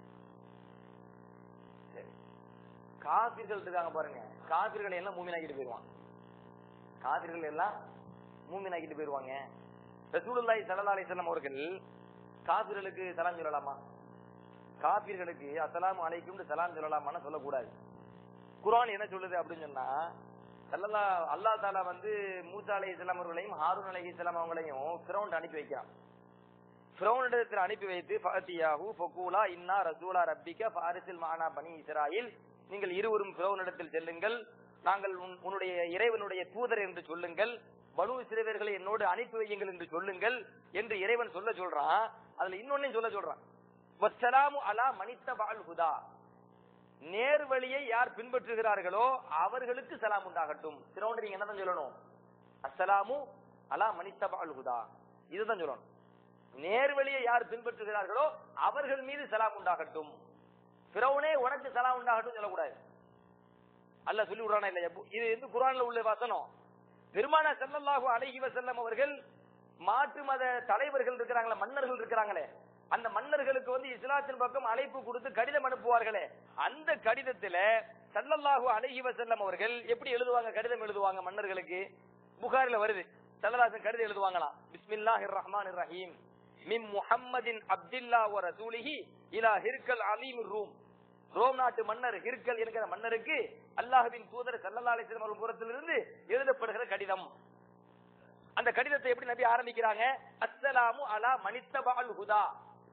சரி. காபிர்கள் இருக்காங்க பாருங்க காபிர்களை எல்லாம் மூமினாக்கிட்டு போயிருவாங்க காபிர்கள் எல்லாம் மூமினாக்கிட்டு போயிருவாங்க ரசூலுல்லாஹி ஸல்லல்லாஹு அலைஹி வஸல்லம் அவர்கள் காபிர்களுக்கு சலாம் சொல்லலாமா காபிர்களுக்கு அஸ்ஸலாமு அலைக்கும் சலாம் சொல்லலாமான்னு சொல்லக்கூடாது குர்ஆன் என்ன சொல்லுது அப்படின்னு சொன்னா சல்லல்லா அல்லாஹ் தாலா வந்து மூசா அலைஹிஸ்ஸலாம் அவர்களையும் ஹாரூன் அலைஹிஸ்ஸலாம் அவங்களையும் ஃபிரௌன் அனுப்பி வைக்கிறான் ஃபிரௌனிடத்தில் அனுப்பி வைத்து ஃபஅத்தியாஹு ஃபகூலா இன்னா ரசூலா ரப்பிக ஃபாரிசில் மானா பனி இஸ்ராயில் நீங்கள் இருவரும் ஃபிரௌனிடத்தில் செல்லுங்கள் நாங்கள் உன்- உன்னுடைய இறைவனுடைய தூதர் என்று சொல்லுங்கள் பனு சிறுவர்களை என்னோடு அனுப்பி வையுங்கள் என்று சொல்லுங்கள் என்று இறைவன் சொல்ல சொல்றான் அதுல இன்னொன்னையும் சொல்ல சொல்றான் வஸ்ஸலாமு அலா மனித்தபால் ஹுதா நேர்வழியை யார் பின்பற்றுகிறார்களோ அவர்களுக்கு சலாம் உண்டாகட்டும் சிறோண்டு நீங்க என்னதான் சொல்லணும் அஸ்ஸலாமு அலா மனித்தபால் ஹுதா இதுதான் சொல்லணும் நேர்வழியை யார் பின்பற்றுகிறார்களோ அவர்கள் மீது சலாம் உண்டாகட்டும் பிறவுனே உனக்கு சலாம் உண்டாகட்டும் சொல்லக்கூடாது அல்ல சொல்லி விடுறானா இல்லையா இது வந்து குரான்ல உள்ள வசனம் பெருமான ஸல்லல்லாஹு அலைஹி வஸல்லம் அவர்கள் மாற்று மத தலைவர்கள் இருக்கிறாங்களே மன்னர்கள் இருக்கிறாங்களே அந்த மன்னர்களுக்கு வந்து இஸ்லாத்தின் பக்கம் அழைப்பு கொடுத்து கடிதம் அனுப்புவார்களே அந்த கடிதத்துல ஸல்லல்லாஹு அலைஹி வஸல்லம் அவர்கள் எப்படி எழுதுவாங்க கடிதம் எழுதுவாங்க மன்னர்களுக்கு புகாரில வருது சல்லல்லாஹு கடிதம் எழுதுவாங்களாம் பிஸ்மில்லாஹிர் ரஹ்மானிர் ரஹீம் மின் முஹம்மதின் அப்துல்லா வ ரசூலிஹி இலா ஹிர்கல் அலீம் ரூம் ரோம் நாட்டு மன்னர் ஹிர்கல் என்கிற மன்னருக்கு அல்லாஹ்வின் தூதர் ஸல்லல்லாஹு அலைஹி வஸல்லம் அவர்கள் புறத்திலிருந்து எழுதப்படுகிற கடிதம் அந்த கடிதத்தை எப்படி நபி ஆரம்பிக்கிறாங்க அஸ்ஸலாமு அலா மனித்தபால் ஹுதா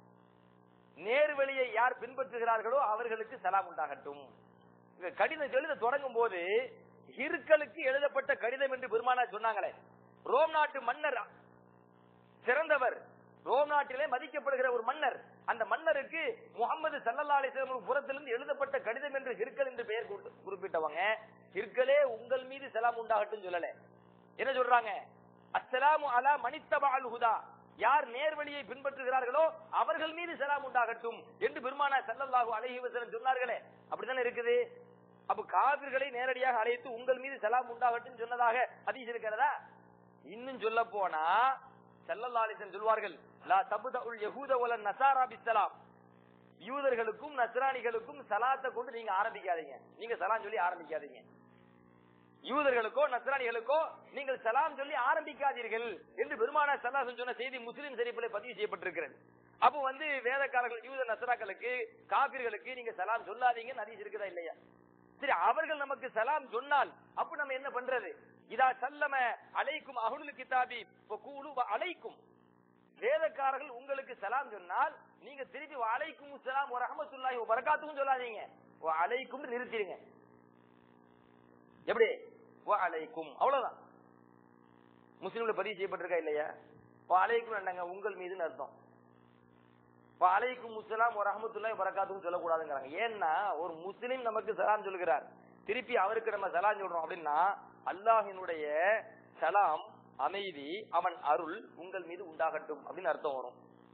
நேர்வழியை யார் பின்பற்றுகிறார்களோ அவர்களுக்கு சலாம் உண்டாகட்டும் இந்த கடிதம் எழுத தொடங்கும் போது ஹிர்கலுக்கு எழுதப்பட்ட கடிதம் என்று பெருமானா சொன்னாங்களே ரோம் நாட்டு மன்னர் சிறந்தவர் ரோம் நாட்டிலே மதிக்கப்படுகிற ஒரு மன்னர் அந்த மன்னருக்கு முகமது சல்லல்லா அலிஸ்லாம் புறத்திலிருந்து எழுதப்பட்ட கடிதம் என்று ஹிர்கல் என்று பெயர் குறி- குறிப்பிட்டவங்க ஹிர்கலே உங்கள் மீது சலாம் உண்டாகட்டும் சொல்லல என்ன சொல்றாங்க அஸ்ஸலாமு அலா மனித்தபால் ஹுதா யார் நேர்வழியை பின்பற்றுகிறார்களோ அவர்கள் மீது சலாம் உண்டாகட்டும் என்று பெருமானா ஸல்லல்லாஹு அலைஹி வஸல்லம் சொன்னார்களே அப்படித்தானே இருக்குது அப்ப காபிர்களை நேரடியாக அழைத்து உங்கள் மீது சலாம் உண்டாகட்டும் சொன்னதாக ஹதீஸ் இருக்கிறதா இன்னும் சொல்ல போனா ஸல்லல்லாஹு அலைஹி வஸல்லம் சொல்வார்கள் லா தப்தஉல் யஹூத வல நஸாரா பிஸ்ஸலாம் யூதர்களுக்கும் நஸ்ரானிகளுக்கும் சலாத்தை கொண்டு நீங்க ஆரம்பிக்காதீங்க நீங்க சலாம் சொல்லி ஆரம்பிக்காதீங்க யூதர்களுக்கோ நஸ்ரானிகளுக்கோ நீங்கள் சலாம் சொல்லி ஆரம்பிக்காதீர்கள் என்று பெருமான சல்லாசன் சொன்ன செய்தி முஸ்லிம் ஷரீஃபில் பதிவு செய்யப்பட்டிருக்கிறது அப்போ வந்து வேதக்காரர்கள் யூத நஸ்ராக்களுக்கு காபிர்களுக்கு நீங்க சலாம் சொல்லாதீங்கன்னு ஹதீஸ் இருக்குதா இல்லையா சரி அவர்கள் நமக்கு சலாம் சொன்னால் அப்ப நம்ம என்ன பண்றது இதா சல்லம அலைக்கும் அஹுல் கிதாபி கூலு அலைக்கும் வேதக்காரர்கள் உங்களுக்கு சலாம் சொன்னால் நீங்க திருப்பி அலைக்கும் சலாம் ரஹமத்துல்லாஹி வரகாத்துக்கும் சொல்லாதீங்க அலைக்கும் நிறுத்திடுங்க எப்படி வ அலைக்கும் அவ்வளவுதான் முஸ்லீம்ல பதிவு செய்யப்பட்டிருக்கா இல்லையா அலைக்கும் என்னங்க உங்கள் மீதுன்னு அர்த்தம் அலைக்கும் முஸ்லாம் ஒரு ரஹமத்துல்லாஹி வரகாத்துக்கும் சொல்லக்கூடாதுங்கிறாங்க ஏன்னா ஒரு முஸ்லீம் நமக்கு சலாம் சொல்கிறார் திருப்பி அவருக்கு நம்ம சலாம் சொல்றோம் அப்படின்னா அல்லாஹினுடைய சலாம் அமைதி அவன் அருள் உங்கள் மீது உண்டாகட்டும் அப்படின்னு அர்த்தம் வரும்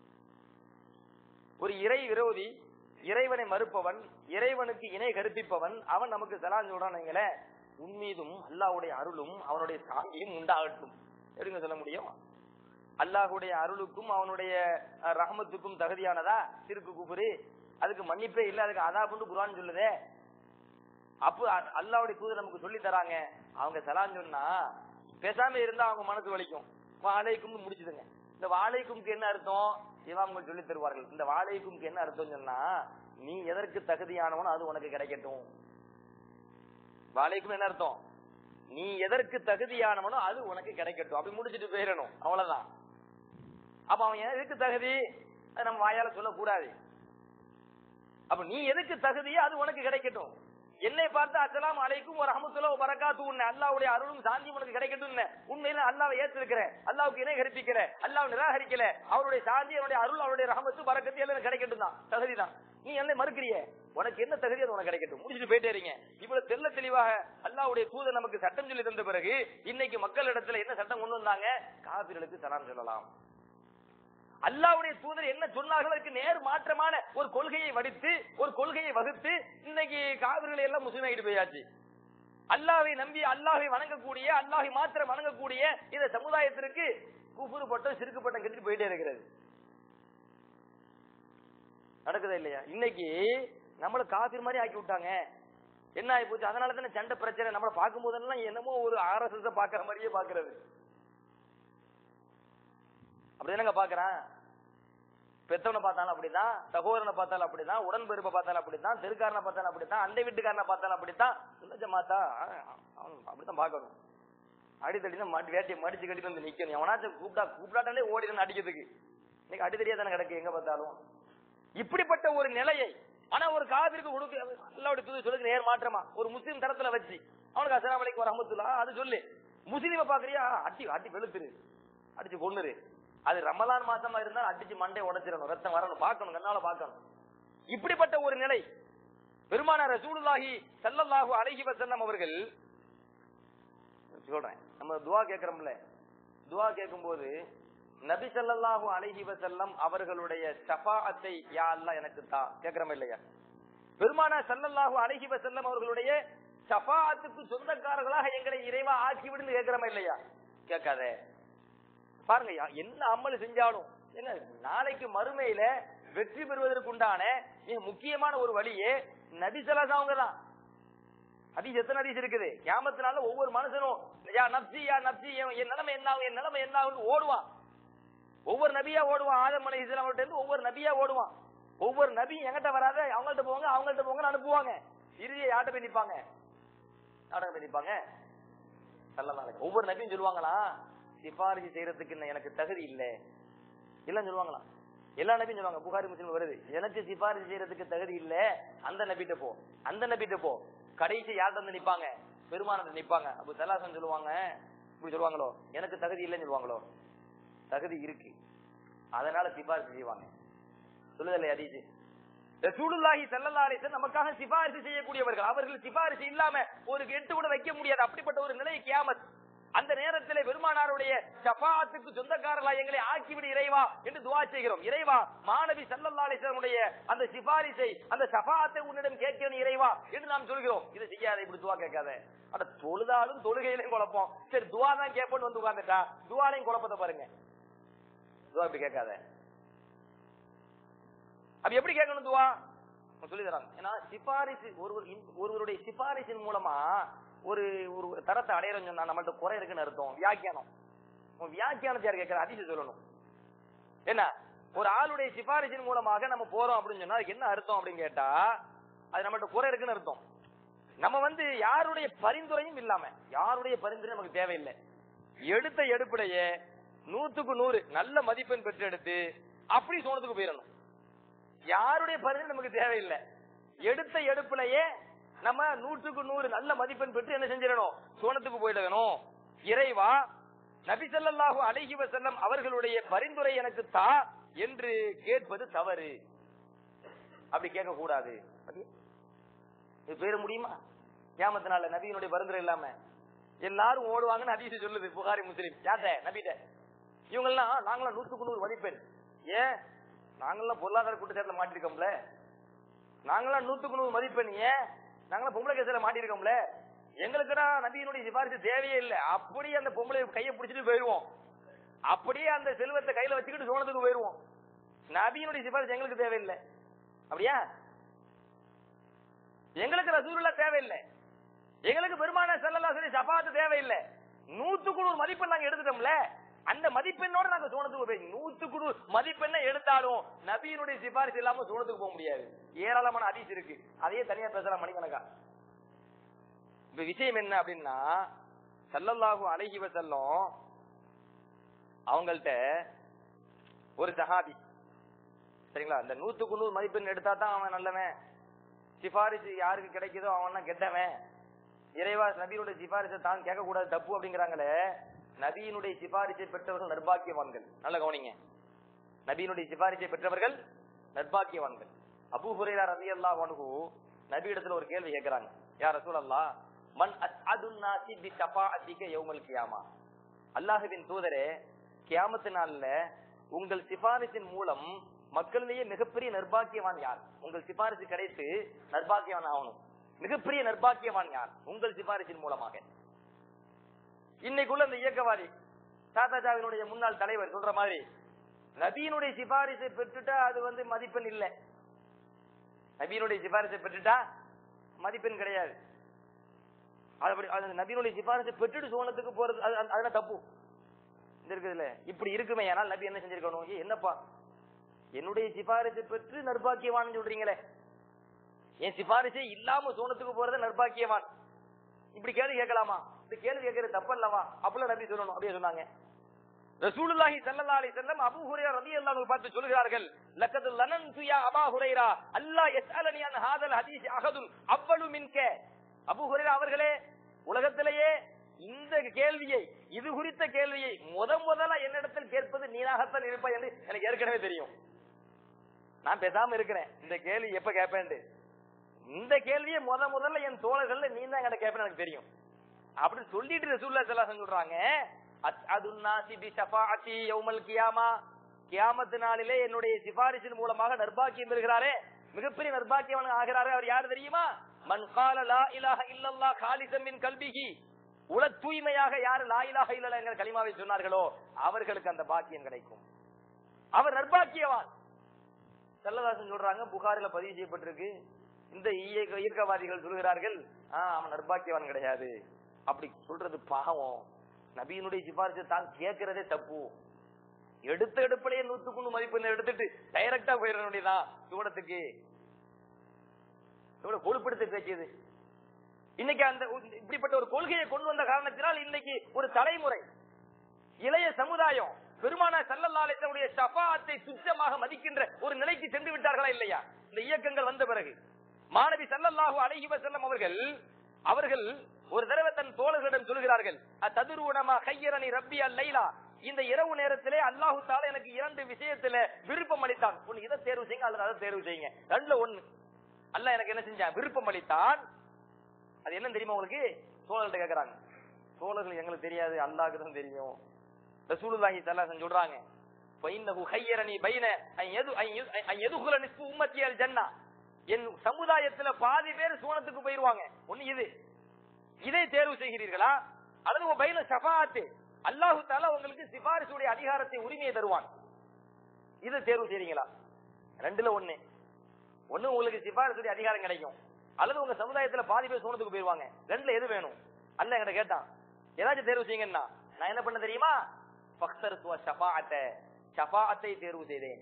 ஒரு இறை விரோதி இறைவனை மறுப்பவன் இறைவனுக்கு இணை கற்பிப்பவன் அவன் நமக்கு சலாம் சொல்றான் வைங்களேன் உன் மீதும் அல்லாஹ்வுடைய அருளும் அவனுடைய சாந்தியும் உண்டாகட்டும் எப்படிங்க சொல்ல முடியும் அல்லாஹ்வுடைய அருளுக்கும் அவனுடைய அஹ், ரஹமத்துக்கும் தகுதியானதா சிறுக்கு குபுரு அதுக்கு மன்னிப்பே இல்ல அதுக்கு அதாபுன்னு குர்ஆன் சொல்லுதே அப்போ அ- அல்லாஹ்வுடைய தூதர் நமக்கு சொல்லி தராங்க அவங்க சலாம் சொன்னா பேசாம இருந்தா அவங்க மனசு வலிக்கும் வாழைக்கும் முடிச்சுதுங்க இந்த வாழைக்கும்க்கு என்ன அர்த்தம் இமாம்கள் சொல்லி தருவார்கள் இந்த வாழைக்கும்க்கு என்ன அர்த்தம் சொன்னா நீ எதற்கு தகுதியானவனோ அது உனக்கு கிடைக்கட்டும் வாழைக்கும் என்ன அர்த்தம் நீ எதற்கு தகுதியானவனோ அது உனக்கு கிடைக்கட்டும் அப்படி முடிச்சிட்டு போயிடணும் அவ்வளவுதான் அப்ப அவன் எதுக்கு தகுதி அது நம்ம வாயால சொல்லக்கூடாது அப்ப நீ எதுக்கு தகுதியோ அது உனக்கு கிடைக்கட்டும் என்னை பார்த்து அஸ்ஸலாமு அலைக்கும் ஒரு ரஹமத்துல்லாஹி வ பரக்காத்து உன்னை அல்லாஹ்வுடைய அருளும் சாந்தியும் உனக்கு கிடைக்கட்டும் உண்மையில அல்லாஹ்வை ஏற்றிருக்கிறேன் அல்லாஹ்வுக்கு இணை கற்பிக்கிறேன் அல்லாஹ் நிராகரிக்கல அவருடைய சாந்தி அவருடைய அருள் அவருடைய ரஹமத்து பரக்கத்து எல்லாம் எனக்கு கிடைக்கட்டும் தான் தகுதி தான் நீ என்னை மறுக்கிறியே உனக்கு என்ன தகுதி அது உனக்கு கிடைக்கட்டும் முடிச்சுட்டு போயிட்டே இருங்க இவ்வளவு தெள்ள தெளிவாக அல்லாஹ்வுடைய தூதர் நமக்கு சட்டம் சொல்லி தந்த பிறகு இன்னைக்கு மக்களிடத்துல என்ன சட்டம் கொண்டு வந்தாங்க காபிர்களுக்கு சலாம் சொல்லலாம் அல்லாவுடைய தூதர் என்ன சொன்னார்கள் அதுக்கு நேர் மாற்றமான ஒரு கொள்கையை வடித்து ஒரு கொள்கையை வகுத்து இன்னைக்கு காவிரிகளை எல்லாம் முஸ்லீம் ஆகிட்டு போயாச்சு அல்லாவை நம்பி அல்லாஹை வணங்கக்கூடிய அல்லாஹை மாத்திரம் வணங்கக்கூடிய இந்த சமுதாயத்திற்கு குஃபுரு பட்டம் சிறுக்கு பட்டம் கட்டிட்டு போயிட்டே இருக்கிறது நடக்குதா இல்லையா இன்னைக்கு நம்மள காபீர் மாதிரி ஆக்கி விட்டாங்க என்ன ஆகி போச்சு அதனால தானே சண்டை பிரச்சனை நம்மள பார்க்கும் போதெல்லாம் என்னமோ ஒரு ஆர்எஸ்எஸ் பாக்குற மாதிரியே பாக்குறது அப்படிதானங்க பாக்குறான் பெத்தவனை பார்த்தாலும் அப்படிதான் சகோதரனை பார்த்தாலும் அப்படிதான் உடன்பெருப்பை பார்த்தாலும் அப்படிதான் தெருக்காரனை பார்த்தாலும் அப்படிதான் அண்டை வீட்டுக்காரனை பார்த்தாலும் அப்படித்தான் சுண்ண மாத்தா அவன் அப்படித்தான் பார்க்கணும் அடித்தடி தான் மாட்டி வேட்டியை மடிச்சு கட்டிட்டு வந்து நிக்கணும் எவனாச்சும் கூப்பிட்டா கூப்பிட்டாட்டாலே ஓடிடணும் அடிக்கிறதுக்கு இன்னைக்கு அடித்தடியா தானே கிடக்கு எங்க பார்த்தாலும் இப்படிப்பட்ட ஒரு நிலையை ஆனா ஒரு காவிரிக்கு கொடுக்க அல்லாவுடைய தூது சொல்லுக்கு நேர் மாற்றமா ஒரு முஸ்லீம் தரத்துல வச்சு அவனுக்கு அஸ்ஸலாமு அலைக்கும் வரஹமத்துல்லா அது சொல்லு முஸ்லீமை பாக்குறியா அட்டி அட்டி வெளுத்துரு அடிச்சு கொன்னுரு அது ரமலான் மாசமா இருந்தா அடிச்சு மண்டை உடைச்சிடணும் ரத்தம் வரணும் பார்க்கணும் கண்ணால பார்க்கணும் இப்படிப்பட்ட ஒரு நிலை பெருமானார் ரசூலுல்லாஹி ஸல்லல்லாஹு அலைஹி வஸல்லம் அவர்கள் சொல்றேன் நம்ம துவா கேக்குறோம்ல துவா கேட்கும்போது நபி ஸல்லல்லாஹு அலைஹி வஸல்லம் அவர்களுடைய ஷஃபாஅத்தை யா அல்லாஹ் எனக்கு தா கேக்குறோம் இல்லையா பெருமானார் ஸல்லல்லாஹு அலைஹி வஸல்லம் அவர்களுடைய ஷஃபாஅத்துக்கு சொந்தக்காரர்களாக எங்களை இறைவா ஆக்கி விடுன்னு கேக்குறோமா இல்லையா கேட்காதே பாருங்க யா- என்ன அமல் செஞ்சாலும் என்ன நாளைக்கு மறுமையில வெற்றி பெறுவதற்கு உண்டான மிக முக்கியமான ஒரு வழியே நபிசலாசவங்க தான் ஹதீஸ் எத்தனை ஹதீஸ் இருக்குது கியாமத்தினால ஒவ்வொரு மனுஷனும் யா நப்சி யா நப்சி என் என் நிலைமை என்ன ஆகும் என் நிலைமை என்ன ஆகும்னு ஓடுவான் ஒவ்வொரு நபியா ஓடுவான் ஆதம் அலை இஸ்லாம்கிட்ட இருந்து ஒவ்வொரு நபியா ஓடுவான் ஒவ்வொரு நபியும் எங்கிட்ட வராத அவங்கள்ட்ட போங்க அவங்கள்ட்ட போங்கன்னு அனுப்புவாங்க இறுதியை யார்கிட்ட போய் நிப்பாங்க யார்கிட்ட போய் நிப்பாங்க சல்லல்லாஹு அலைஹி. ஒவ்வொரு நபியும் சொல்லுவாங்களா சிபாரிசு செய்யறதுக்கு இன்னும் எனக்கு தகுதி இல்ல இல்லன்னு சொல்லுவாங்களாம் எல்லா நபியும் சொல்லுவாங்க புகாரி முஸ்லிம் வருது எனக்கு சிபாரிசு செய்யறதுக்கு தகுதி இல்ல அந்த நபிட்ட போ அந்த நபிட்ட போ கடைசி யார்கிட்ட வந்து நிப்பாங்க பெருமானத்தை நிப்பாங்க அப்ப தலாசன் சொல்லுவாங்க இப்படி சொல்லுவாங்களோ எனக்கு தகுதி இல்லைன்னு சொல்லுவாங்களோ தகுதி இருக்கு அதனால சிபாரிசு செய்வாங்க சொல்லுதல்ல அதீஜி ரசூலுல்லாஹி ஸல்லல்லாஹு அலைஹி வஸல்லம் நமக்காக சிபாரிசு செய்யக்கூடியவர்கள் அவர்கள் சிபாரிசு இல்லாம ஒரு எட்டு கூட வைக்க முடியாது அப்படிப்பட்ட ஒரு நிலை கியாமத் அந்த நேரத்திலே பெருமானாருடைய ஷஃபாஅத்துக்கு சொந்தக்காரர்களா எங்களை ஆக்கிவிடு இறைவா என்று துவா செய்கிறோம் இறைவா மாணவி ஸல்லல்லாஹு அலைஹி வஸல்லமுடைய அந்த சிபாரிசை அந்த ஷஃபாஅத்தை உன்னிடம் கேட்கிறேன் இறைவா என்று நாம் சொல்கிறோம் இது செய்யாத இப்படி துவா கேட்காத அட தொழுதாலும் தொழுகையிலையும் குழப்பம் சரி துவா தான் கேட்போன்னு வந்து உட்கார்ந்துட்டா துவாலையும் குழப்பத்தை பாருங்க துவா இப்படி கேட்காத அப்ப எப்படி கேட்கணும் துவா அவங்க சொல்லி தராங்க ஏன்னா சிபாரிசு ஒருவர் இன்- ஒருவருடைய சிபாரிசின் மூலமா ஒரு ஒரு தரத்தை அடையறோம் சொன்னா நம்மள்ட்ட குறை இருக்குன்னு அர்த்தம் வியாக்கியானம் உன் வியாக்கியானத்தை யார் கேட்கிற அதிசயம் சொல்லணும் என்ன ஒரு ஆளுடைய சிபாரிசின் மூலமாக நம்ம போறோம் அப்படின்னு சொன்னா அதுக்கு என்ன அர்த்தம் அப்படின்னு கேட்டா அது நம்மள்ட்ட குறை இருக்குன்னு அர்த்தம் நம்ம வந்து யாருடைய பரிந்துரையும் இல்லாம யாருடைய பரிந்துரை நமக்கு தேவையில்லை எடுத்த எடுப்பிலேயே நூத்துக்கு நூறு நல்ல மதிப்பெண் பெற்று எடுத்து அப்படி சோனத்துக்கு போயிடணும் யாருடைய பரிந்துரை நமக்கு தேவையில்லை எடுத்த எடுப்புலயே நம்ம நூற்றுக்கு நூறு நல்ல மதிப்பெண் பெற்று என்ன செஞ்சிடணும் சோனத்துக்கு போயிடணும் இறைவா நபி ஸல்லல்லாஹு அலைஹி வஸல்லம் அவர்களுடைய பரிந்துரை எனக்கு தா என்று கேட்பது தவறு அப்படி கேட்க கூடாது இது பேர முடியுமா கியாமத்தினால நபியினுடைய பரிந்துரை இல்லாம எல்லாரும் ஓடுவாங்கன்னு ஹதீஸ் சொல்லுது புகாரி முஸ்லிம் யார்ட்ட நபிட்ட இவங்கெல்லாம் நாங்களாம் நூத்துக்கு நூறு மதிப்பெண் ஏன் நாங்களாம் பொருளாதார கூட்டத்தில் மாட்டிருக்கோம்ல நாங்களாம் நூத்துக்கு நூறு மதிப்பெண் ஏன் நாங்களாம் பொம்பளை கேஸ்ல மாட்டிருக்கோம்ல எங்களுக்குன்னா நபியினுடைய சிபாரிசு தேவையே இல்லை அப்படியே அந்த பொம்பளை கையை பிடிச்சிட்டு போயிருவோம் அப்படியே அந்த செல்வத்தை கையில வச்சுக்கிட்டு சோனத்துக்கு போயிருவோம் நபியினுடைய சிபாரிசு எங்களுக்கு தேவையில்லை அப்படியா எங்களுக்கு ரசூலுல்லா தேவையில்லை எங்களுக்கு பெருமான செல்லல்லா சரி சபாத்து தேவையில்லை நூத்துக்கு நூறு மதிப்பெண் நாங்க எடுத்துட்டோம்ல அந்த மதிப்பெண்ணோட நாங்க சோனத்துக்கு போய் நூத்துக்கு நூறு மதிப்பெண்ணை எடுத்தாலும் நபியினுடைய சிபாரிசு இல்லாம சோனத்துக்கு போக முடியாது ஏராளமான அதிசு இருக்கு அதையே தனியா பேசலாம் மணிக்கணக்கா இப்ப விஷயம் என்ன அப்படின்னா சல்லல்லாஹு அலைஹி வஸல்லம் அவங்கள்ட்ட ஒரு சஹாபி சரிங்களா இந்த நூத்துக்கு நூறு மதிப்பெண் எடுத்தா தான் அவன் நல்லவன் சிபாரிசு யாருக்கு கிடைக்குதோ அவன் தான் கெட்டவன் இறைவா நபியினுடைய சிபாரிசை தான் கேட்க கூடாது தப்பு அப்படிங்கிறாங்களே நபியினுடைய சிபாரிசை பெற்றவர்கள் நர்பாக்கியவான்கள் நல்ல கவனிங்க நபியினுடைய சிபாரிசை பெற்றவர்கள் நர்பாக்கியவான்கள் அபூ ஹுரைரா ரலியல்லாஹு அன்ஹு நபி இடத்துல ஒரு கேள்வி கேட்கறாங்க யா ரசூலல்லாஹ் மன் அஸ்அதுன் நாசி பி ஷஃபாஅத்திக யௌமல் கியாமா அல்லாஹ்வின் தூதரே கியாமத்து நாள்ல உங்கள் சிபாரிசின் மூலம் மக்களிலேயே மிகப்பெரிய நர்பாக்கியவான் யார் உங்கள் சிபாரிசு கிடைத்து நர்பாக்கியவான் ஆகணும் மிகப்பெரிய நர்பாக்கியவான் யார் உங்கள் சிபாரிசின் மூலமாக இன்னைக்குள்ள இந்த இயக்கவாதி தாத்தாஜாவினுடைய முன்னாள் தலைவர் சொல்ற மாதிரி நபியினுடைய சிபாரிசை பெற்றுட்டா அது வந்து மதிப்பெண் இல்லை நபியினுடைய சிபாரிசை பெற்றுட்டா மதிப்பெண் கிடையாது அது அப்படி அது நபியினுடைய சிபாரிசை பெற்றுட்டு சோனத்துக்கு போறது அது அது- அதெல்லாம் தப்பு இந்த இருக்குதுல்ல இப்படி இருக்குமே ஆனால் நபி என்ன செஞ்சிருக்கணும் ஏய், என்னப்பா என்னுடைய சிபாரிசை பெற்று நர்பாக்கியவான் சொல்றீங்களே என் சிபாரிசே இல்லாம சோனத்துக்கு போறது நர்பாக்கியவான் இப்படி கேள்வி கேட்கலாமா இந்த கேள்வி கேட்கறது தப்பல்லவா அப்பல நபி சொல்லணும் அப்படியே சொன்னாங்க ரசூலுல்லாஹி ஸல்லல்லாஹு அலைஹி வஸல்லம் அபூ ஹுரைரா রাদিয়াল্লাহு அன்ஹு பார்த்து சொல்கிறார்கள் லக்கத் லனன்து யா அபா ஹுரைரா அல்லாஹ் யஸ்அலனி அன் ஹாதல் ஹதீஸ் அஹதுன் அவ்வளு மின்க அபூ ஹுரைரா அவர்களே உலகத்திலேயே இந்த கேள்வியை இது குறித்த கேள்வியை முத முதல்ல என்னிடத்தில் கேட்பது நீனாகத்தான் இருப்பாய் என்று எனக்கு ஏற்கனவே தெரியும் நான் பேசாம இருக்கிறேன் இந்த கேள்வி எப்ப கேட்பேன் இந்த கேள்வியை முத முதல்ல என் தோழர்கள்ல நீ தான் என்கிட்ட கேட்பேன்னு எனக்கு தெரியும் அப்படின்னு சொல்லிட்டு ரசூல்லா ஸல்லல்லாஹு சொல்றாங்க அஸ்அதுன் நாசி பி ஷஃபாஅத்தி யௌமல் கியாமா கியாமத்து நாளிலே என்னுடைய சிபாரிசின் மூலமாக நர்பாக்கியம் பெறுகிறாரே மிகப்பெரிய நர்பாக்கியவன் ஆகிறாரே அவர் யார் தெரியுமா மன் கால லா இலாஹ இல்லல்லாஹ் காலிசம் மின் கல்பிஹி உல தூய்மையாக யார் லா இலாஹ இல்லல்லாஹ் என்கிற கலிமாவை சொன்னார்களோ அவர்களுக்கு அந்த பாக்கியம் கிடைக்கும் அவர் நர்பாக்கியவான் செல்லதாசன் சொல்றாங்க புகாரில பதிவு செய்யப்பட்டிருக்கு இந்த இயக்க இயக்கவாதிகள் சொல்கிறார்கள் ஆ, அவன் நர்பாக்கியவான் கிடையாது அப்படி சொல்றது பாவம் நபியினுடைய சிபாரிசை தான் கேட்கறதே தப்பு எடுத்த எடுப்பிலேயே நூத்துக்கு நூறு மதிப்பெண் எடுத்துட்டு டைரக்டா போயிட வேண்டியதான் சூடத்துக்கு எவ்வளவு கொழுப்படுத்த பேச்சியது இன்னைக்கு அந்த இப்படிப்பட்ட ஒரு கொள்கையை கொண்டு வந்த காரணத்தினால் இன்னைக்கு ஒரு தலைமுறை இளைய சமுதாயம் பெருமான சல்லல்லாஹுடைய ஷஃபாத்தை சுத்தமாக மதிக்கின்ற ஒரு நிலைக்கு சென்று விட்டார்களா இல்லையா இந்த இயக்கங்கள் வந்த பிறகு மாணவி சல்லல்லாஹு அலைஹி வஸல்லம் அவர்கள் அவர்கள் ஒரு தடவை தன் தோழர்களிடம் சொல்கிறார்கள் ததுருவனமா கையரணி ரப்பி அல் லைலா இந்த இரவு நேரத்திலே அல்லாஹு தாலா எனக்கு இரண்டு விஷயத்துல விருப்பம் அளித்தான் ஒன்னு இதை தேர்வு செய்யுங்க அல்லது அதை தேர்வு செய்யுங்க ரெண்டுல ஒண்ணு அல்லாஹ் எனக்கு என்ன செஞ்சான் விருப்பம் அளித்தான் அது என்ன தெரியுமா உங்களுக்கு தோழர்கள்ட்ட கேக்குறாங்க தோழர்கள் எங்களுக்கு தெரியாது அல்லாஹ்க்கு தான் தெரியும் ரசூலுல்லாஹி ஸல்லல்லாஹு அலைஹி சொல்றாங்க ஃபைன்னஹு ஹய்யரனி பைன அன் யது அன் யு- அன் யதுகுல நிஸ்ஃபு உம்மத்தி அல் ஜன்னா என் சமுதாயத்துல பாதி பேர் சூனத்துக்கு போயிருவாங்க ஒண்ணு இது இதை தேர்வு செய்கிறீர்களா அல்லது உங்க பைல ஷஃபாஅத் அல்லாஹு தஆலா உங்களுக்கு சிபாரிசுடைய அதிகாரத்தை உரிமையை தருவான் இதை தேர்வு செய்றீங்களா ரெண்டுல ஒண்ணு ஒண்ணு உங்களுக்கு சிபாரிசுடைய அதிகாரம் கிடைக்கும் அல்லது உங்க சமுதாயத்துல பாதி பேர் சூனத்துக்கு போயிருவாங்க ரெண்டுல எது வேணும் அல்ல என்கிட்ட கேட்டான் ஏதாச்சும் தேர்வு செய்யுங்கன்னா நான் என்ன பண்ண தெரியுமா ஃபக்தர்துவ ஷஃபாஅத்தை ஷஃபாஅத்தை தேர்வு செய்தேன்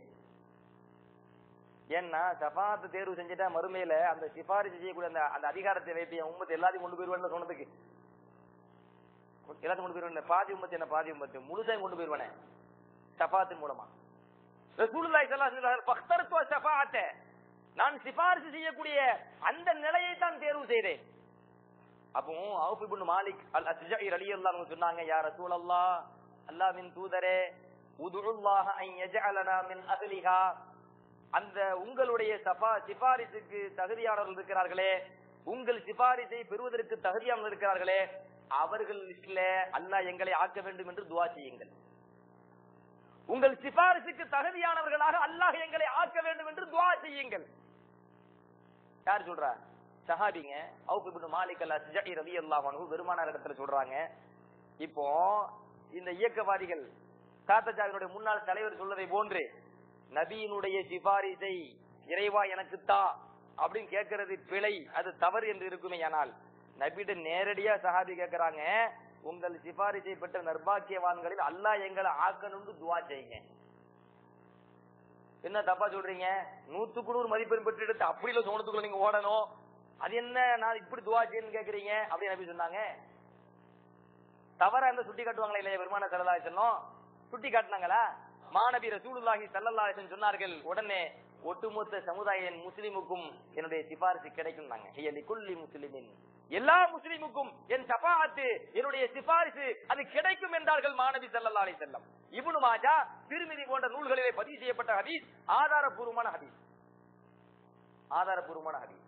ஏன்னா ஷஃபாஅத்தை தேர்வு செஞ்சுட்டா மறுமையில அந்த சிபாரிசு செய்யக்கூடிய அந்த அந்த அதிகாரத்தை வைத்து என் உம்மத்து எல்லாத்தையும் கொண்டு போயிருவேன் சொன்னதுக்கு எல்லாத்தையும் கொண்டு போயிருவேன் பாதி உம்மத்து என்ன பாதி உம்மத்து முழுசாயும் கொண்டு போயிருவானே ஷஃபாத்தின் மூலமா ரசூலுல்லாஹி ஸல்லல்லாஹு அலைஹி வஸல்லம் ஃபக்தர்துவ ஷஃபாஅத்தை நான் சிபாரிசு செய்யக்கூடிய அந்த நிலையை தான் தேர்வு செய்தேன் அப்போ அவுஃப் இப்னு மாலிக் அல் அஸ்ஜாஇ ரலியல்லாஹு அன்ஹு சொன்னாங்க யா ரசூலல்லாஹ் அல்லாஹ்வின் தூதரே உதுல்லாஹ அன் யஜஅலனா மின் அஹ்லிஹா அந்த உங்களுடைய சபா சிபாரிசுக்கு தகுதியானவர்கள் இருக்கிறார்களே உங்கள் சிபாரிசை பெறுவதற்கு தகுதியானவர்கள் இருக்கிறார்களே அவர்கள் லிஸ்ட்ல அல்லாஹ் எங்களை ஆக்க வேண்டும் என்று துவா செய்யுங்கள் உங்கள் சிபாரிசுக்கு தகுதியானவர்களாக அல்லாஹ் எங்களை ஆக்க வேண்டும் என்று துவா செய்யுங்கள் யார் சொல்றா சஹாபிங்க அவுப் இப்னு மாலிக் அல் அஸ்ஜஇ ரலியல்லாஹு அன்ஹு பெருமானார் இடத்துல சொல்றாங்க இப்போ இந்த இயக்கவாதிகள் தாத்தஜாவினுடைய முன்னாள் தலைவர் சொல்வதை போன்று நபியினுடைய சிபாரிசை இறைவா எனக்கு தா அப்படின்னு கேட்கறது பிழை அது தவறு என்று இருக்குமே ஆனால் நபியிட்ட நேரடியா சஹாபி கேட்கறாங்க உங்கள் சிபாரிசை பெற்ற நர்பாக்கியவான்களில் அல்லாஹ் எங்களை ஆக்கணும்னு துவா செய்யுங்க என்ன தப்பா சொல்றீங்க நூத்துக்கு நூறு மதிப்பெண் பெற்று எடுத்து அப்படி இல்ல சோனத்துக்குள்ள நீங்க ஓடணும் அது என்ன நான் இப்படி துவா செய்யணும்னு கேக்குறீங்க அப்படின்னு நபி சொன்னாங்க தவறா இருந்தா சுட்டி காட்டுவாங்களா இல்லையா பெருமான சல்லா செல்லும் சுட்டி காட்டினாங்களா மாணவி ரசூலுல்லாஹி ஸல்லல்லாஹு அலைஹி வஸல்லம் சொன்னார்கள் உடனே ஒட்டுமொத்த சமுதாய முஸ்லிமுக்கும் என்னுடைய சிபாரிசு கிடைக்கும் நாங்க ஹிய லிகுல்லி முஸ்லிமின் எல்லா முஸ்லிமுக்கும் என் சபாஅத்து என்னுடைய சிபாரிசு அது கிடைக்கும் என்றார்கள் மாணவி ஸல்லல்லாஹு அலைஹி வஸல்லம் இப்னு மாஜா திருமிதி போன்ற நூல்களிலே பதிவு செய்யப்பட்ட ஹதீஸ் ஆதாரபூர்வமான ஹதீஸ் ஆதாரபூர்வமான ஹதீஸ்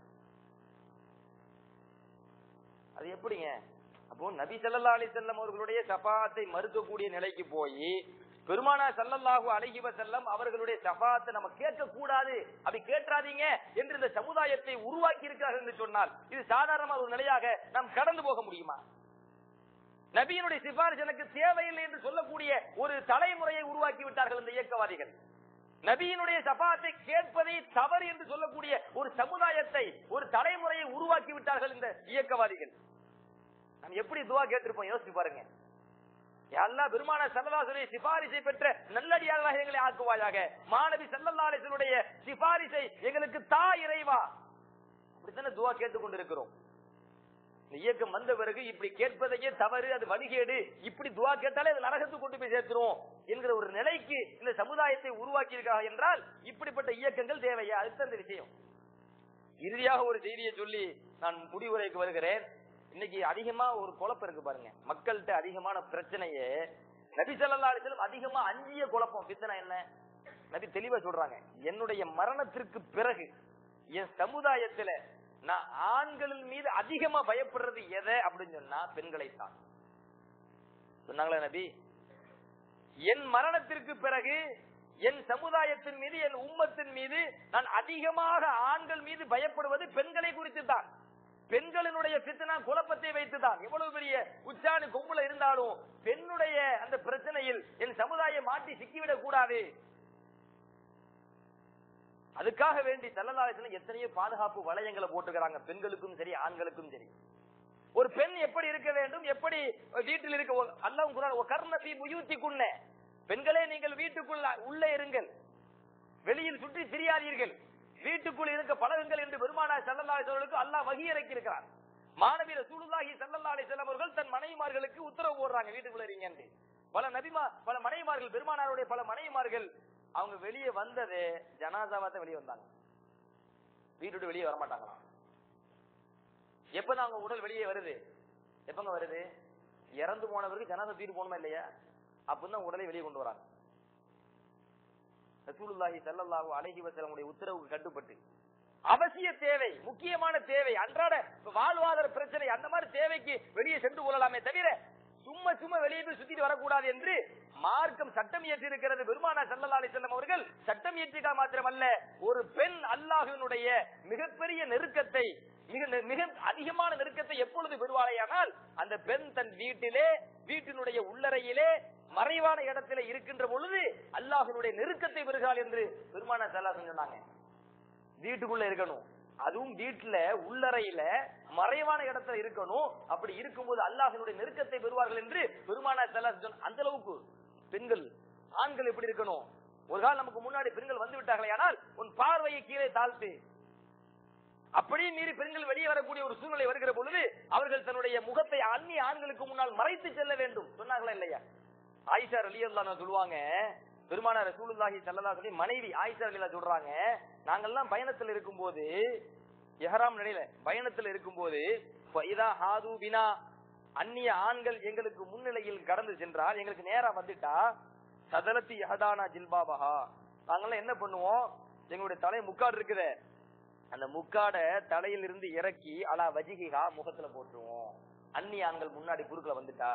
அது எப்படிங்க அப்போ நபி ஸல்லல்லாஹு அலைஹி வஸல்லம் அவர்களுடைய ஷஃபாத்தை மறுக்கக்கூடிய நிலைக்கு போய் பெருமானா ஸல்லல்லாஹு அலைஹி வஸல்லம் அவர்களுடைய ஷஃபாத்தை நம்ம கேட்க கூடாது அப்படி கேட்றாதீங்க என்று இந்த சமுதாயத்தை உருவாக்கி இருக்கிறார்கள் என்று சொன்னால் இது சாதாரணமான ஒரு நிலையாக நாம் கடந்து போக முடியுமா நபியினுடைய சிபாரிசு எனக்கு தேவையில்லை என்று சொல்லக்கூடிய ஒரு தலைமுறையை உருவாக்கி விட்டார்கள் இந்த இயக்கவாதிகள் நபியினுடைய சபாத்தை கேட்பதை தவறு என்று சொல்லக்கூடிய ஒரு சமுதாயத்தை ஒரு தலைமுறையை உருவாக்கி விட்டார்கள் இந்த இயக்கவாதிகள் நாம் எப்படி துவா கேட்டிருப்போம் யோசிச்சு பாருங்க அல்லாஹ் பெருமான சல்லல்லாஹுடைய சிபாரிசை பெற்ற நல்லடியார்களாக எங்களை ஆக்குவாயாக மாணவி சல்லல்லாஹுடைய சிபாரிசை எங்களுக்கு தா இறைவா அப்படித்தானே துவா கேட்டுக் கொண்டிருக்கிறோம் இந்த இயக்கம் வந்த பிறகு இப்படி கேட்பதையே தவறு அது வழிகேடு இப்படி துவா கேட்டாலே அது நரகத்துக்கு கொண்டு போய் சேர்த்துரும் என்கிற ஒரு நிலைக்கு இந்த சமுதாயத்தை உருவாக்கி இருக்காங்க என்றால் இப்படிப்பட்ட இயக்கங்கள் தேவையா அதுதான் இந்த விஷயம் இறுதியாக ஒரு செய்தியை சொல்லி நான் முடிவுரைக்கு வருகிறேன் இன்னைக்கு அதிகமா ஒரு குழப்பம் இருக்கு பாருங்க மக்கள்கிட்ட அதிகமான பிரச்சனையே நபி ஸல்லல்லாஹு அலைஹி வஸல்லம் அதிகமா அஞ்சிய குழப்பம் பித்தனை என்ன நபி தெளிவா சொல்றாங்க என்னுடைய மரணத்திற்கு பிறகு என் சமுதாயத்துல நான் ஆண்களின் மீது அதிகமா பயப்படுறது எதை அப்படின்னு சொன்னா பெண்களை தான் சொன்னாங்களா நபி என் மரணத்திற்கு பிறகு என் சமுதாயத்தின் மீது என் உம்மத்தின் மீது நான் அதிகமாக ஆண்கள் மீது பயப்படுவது பெண்களை குறித்து தான் பெண்களினுடைய பித்தனா குழப்பத்தை வைத்துதான் எவ்வளவு பெரிய உச்சாணி கொம்புல இருந்தாலும் பெண்ணுடைய அந்த பிரச்சனையில் என் சமுதாயம் மாட்டி சிக்கிவிடக் கூடாது அதுக்காக வேண்டி செல்லலாசன எத்தனையோ பாதுகாப்பு வளையங்களை போட்டுக்கிறாங்க பெண்களுக்கும் சரி ஆண்களுக்கும் சரி ஒரு பெண் எப்படி இருக்க வேண்டும் எப்படி வீட்டில் இருக்க அல்லாஹ் குரான் கர்ணபி முயூத்தி குன்ன பெண்களே நீங்கள் வீட்டுக்குள்ள உள்ளே இருங்கள் வெளியில் சுற்றி திரியாதீர்கள் வீட்டுக்குள் இருக்க பழகுங்கள் என்று பெருமானா சல்லல்லா அலிஸ்வர்களுக்கு அல்லாஹ் வகி இறக்கி இருக்கிறார் மாணவி ரசூலுல்லாஹி சல்லல்லா அலிஸ்லாம் அவர்கள் தன் மனைவிமார்களுக்கு உத்தரவு போடுறாங்க வீட்டுக்குள்ள இருங்க என்று பல நபிமா பல மனைவிமார்கள் பெருமானாருடைய பல மனைவிமார்கள் அவங்க வெளியே வந்தது ஜனாதாவா தான் வெளியே வந்தாங்க வீட்டு விட்டு வெளியே வரமாட்டாங்களாம் எப்பதான் அவங்க உடல் வெளியே வருது எப்பங்க வருது இறந்து போனவருக்கு ஜனாதா தூக்கிட்டு போகணுமா இல்லையா அப்பதான் உடலை வெளியே கொண்டு வராங்க ரசூலுல்லாஹி ஸல்லல்லாஹு அலைஹி வஸல்லமுடைய உத்தரவுக்கு கட்டுப்பட்டு அவசிய தேவை முக்கியமான தேவை அன்றாட வாழ்வாதார பிரச்சனை அந்த மாதிரி தேவைக்கு வெளியே சென்று கொள்ளலாமே தவிர சும்மா சும்மா வெளியே போய் சுத்திட்டு வரக்கூடாது என்று மார்க்கம் சட்டம் இயற்றி இருக்கிறது பெருமானா சல்லல்லா அலிசல்லம் அவர்கள் சட்டம் இயற்றிக்கா மாத்திரமல்ல ஒரு பெண் அல்லாஹினுடைய மிகப்பெரிய நெருக்கத்தை மிக மிக அதிகமான நெருக்கத்தை எப்பொழுது பெறுவாளையானால் அந்த பெண் தன் வீட்டிலே வீட்டினுடைய உள்ளறையிலே மறைவான இடத்துல இருக்கின்ற பொழுது அல்லாஹினுடைய நெருக்கத்தை பெறுகிறாள் என்று பெருமான சல்லா சொன்னாங்க வீட்டுக்குள்ள இருக்கணும் அதுவும் வீட்டுல உள்ளறையில மறைவான இடத்துல இருக்கணும் அப்படி இருக்கும்போது அல்லாஹினுடைய நெருக்கத்தை பெறுவார்கள் என்று பெருமான சல்லா அந்த அளவுக்கு பெண்கள் ஆண்கள் எப்படி இருக்கணும் ஒரு காலம் நமக்கு முன்னாடி பெண்கள் வந்து விட்டார்களே ஆனால் உன் பார்வையை கீழே தாழ்த்து அப்படியே மீறி பெண்கள் வெளியே வரக்கூடிய ஒரு சூழ்நிலை வருகிற பொழுது அவர்கள் தன்னுடைய முகத்தை அந்நிய ஆண்களுக்கு முன்னால் மறைத்து செல்ல வேண்டும் சொன்னாங்களா இல்லையா ஆயிஷா அலியல்லா சொல்லுவாங்க பெருமான ரசூலுல்லாஹி ஸல்லல்லாஹு அலைஹி மனைவி ஆயிஷா அலிலா சொல்றாங்க நாங்கெல்லாம் பயணத்துல இருக்கும்போது எஹராம் நிலையில பயணத்துல இருக்கும்போது இதா ஹாது பினா அந்நிய ஆண்கள் எங்களுக்கு முன்னிலையில் கடந்து சென்றால் எங்களுக்கு நேரா வந்துட்டா சதலத்தி யஹதானா ஜில்பாபஹா நாங்கெல்லாம் என்ன பண்ணுவோம் எங்களுடைய தலை முக்காடு இருக்குதே அந்த முக்காட தலையிலிருந்து இறக்கி அலா வஜிகிகா முகத்துல போட்டுருவோம் அந்நிய ஆண்கள் முன்னாடி குறுக்கல வந்துட்டா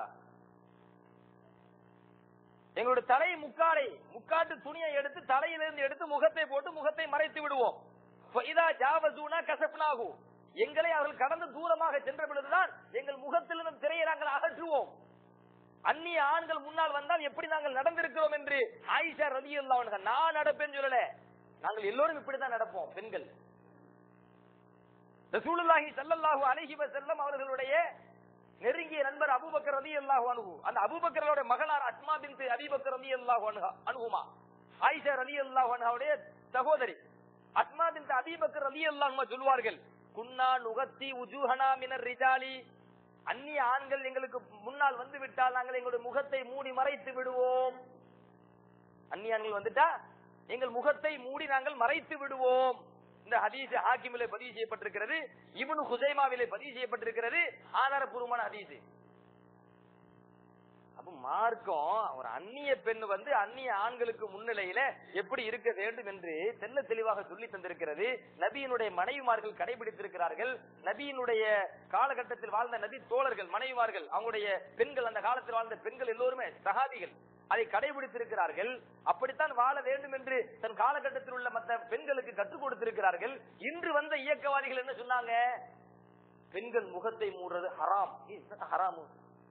எங்களுடைய தலை முக்காடை முக்காட்டு துணியை எடுத்து தலையிலிருந்து எடுத்து முகத்தை போட்டு முகத்தை மறைத்து விடுவோம் ஃபைதா ஜாவசூனா கசப்னாகு எங்களை அவர்கள் கடந்து தூரமாக சென்ற பொழுதுதான் எங்கள் முகத்திலிருந்து திரையை நாங்கள் அகற்றுவோம் அந்நிய ஆண்கள் முன்னால் வந்தால் எப்படி நாங்கள் நடந்திருக்கிறோம் என்று ஆயிஷா ரதி நான் நடப்பேன்னு சொல்லல நாங்கள் எல்லோரும் இப்படித்தான் நடப்போம் பெண்கள் ரசூலுல்லாஹி ஸல்லல்லாஹு அலைஹி வஸல்லம் அவர்களுடைய நெருங்கிய நண்பர் அபூபக்கர் ரலியல்லாஹு அன்ஹு அந்த அபூபக்கரோட மகளார் அஸ்மா பின்த் அபீபக்கர் ரலியல்லாஹு அன்ஹா அன்ஹுமா ஆயிஷா ரலியல்லாஹு அன்ஹாவுடைய சகோதரி அஸ்மா பின்த் அபீபக்கர் ரலியல்லாஹு அன்ஹா சொல்வார்கள் குன்னா நுகத்தி உஜூஹனா மினர் ரிஜாலி அந்நிய ஆண்கள் எங்களுக்கு முன்னால் வந்து விட்டால் நாங்கள் எங்களுடைய முகத்தை மூடி மறைத்து விடுவோம் அந்நிய ஆண்கள் வந்துட்டா எங்கள் முகத்தை மூடி நாங்கள் மறைத்து விடுவோம் இந்த ஹதீஸ் ஹாக்கிமிலே பதிவு செய்யப்பட்டிருக்கிறது இவனு ஹுசைமாவிலே பதிவு செய்யப்பட்டிருக்கிறது ஆதாரபூர்வமான ஹதீஸ் அப்ப மார்க்கம் ஒரு அந்நிய பெண் வந்து அந்நிய ஆண்களுக்கு முன்னிலையில எப்படி இருக்க வேண்டும் என்று தெல்ல தெளிவாக சொல்லி தந்திருக்கிறது நபியினுடைய மனைவிமார்கள் கடைபிடித்திருக்கிறார்கள் நபியினுடைய காலகட்டத்தில் வாழ்ந்த நபி தோழர்கள் மனைவிமார்கள் அவங்களுடைய பெண்கள் அந்த காலத்தில் வாழ்ந்த பெண்கள் எல்லோருமே சகாதிகள் அதை கடைபிடித்திருக்கிறார்கள் அப்படித்தான் வாழ வேண்டும் என்று தன் காலகட்டத்தில் உள்ள மற்ற பெண்களுக்கு கற்றுக் கொடுத்திருக்கிறார்கள் இன்று வந்த இயக்கவாதிகள் என்ன சொன்னாங்க பெண்கள் முகத்தை மூடுறது ஹராம் ஏய், என்னடா ஹராமு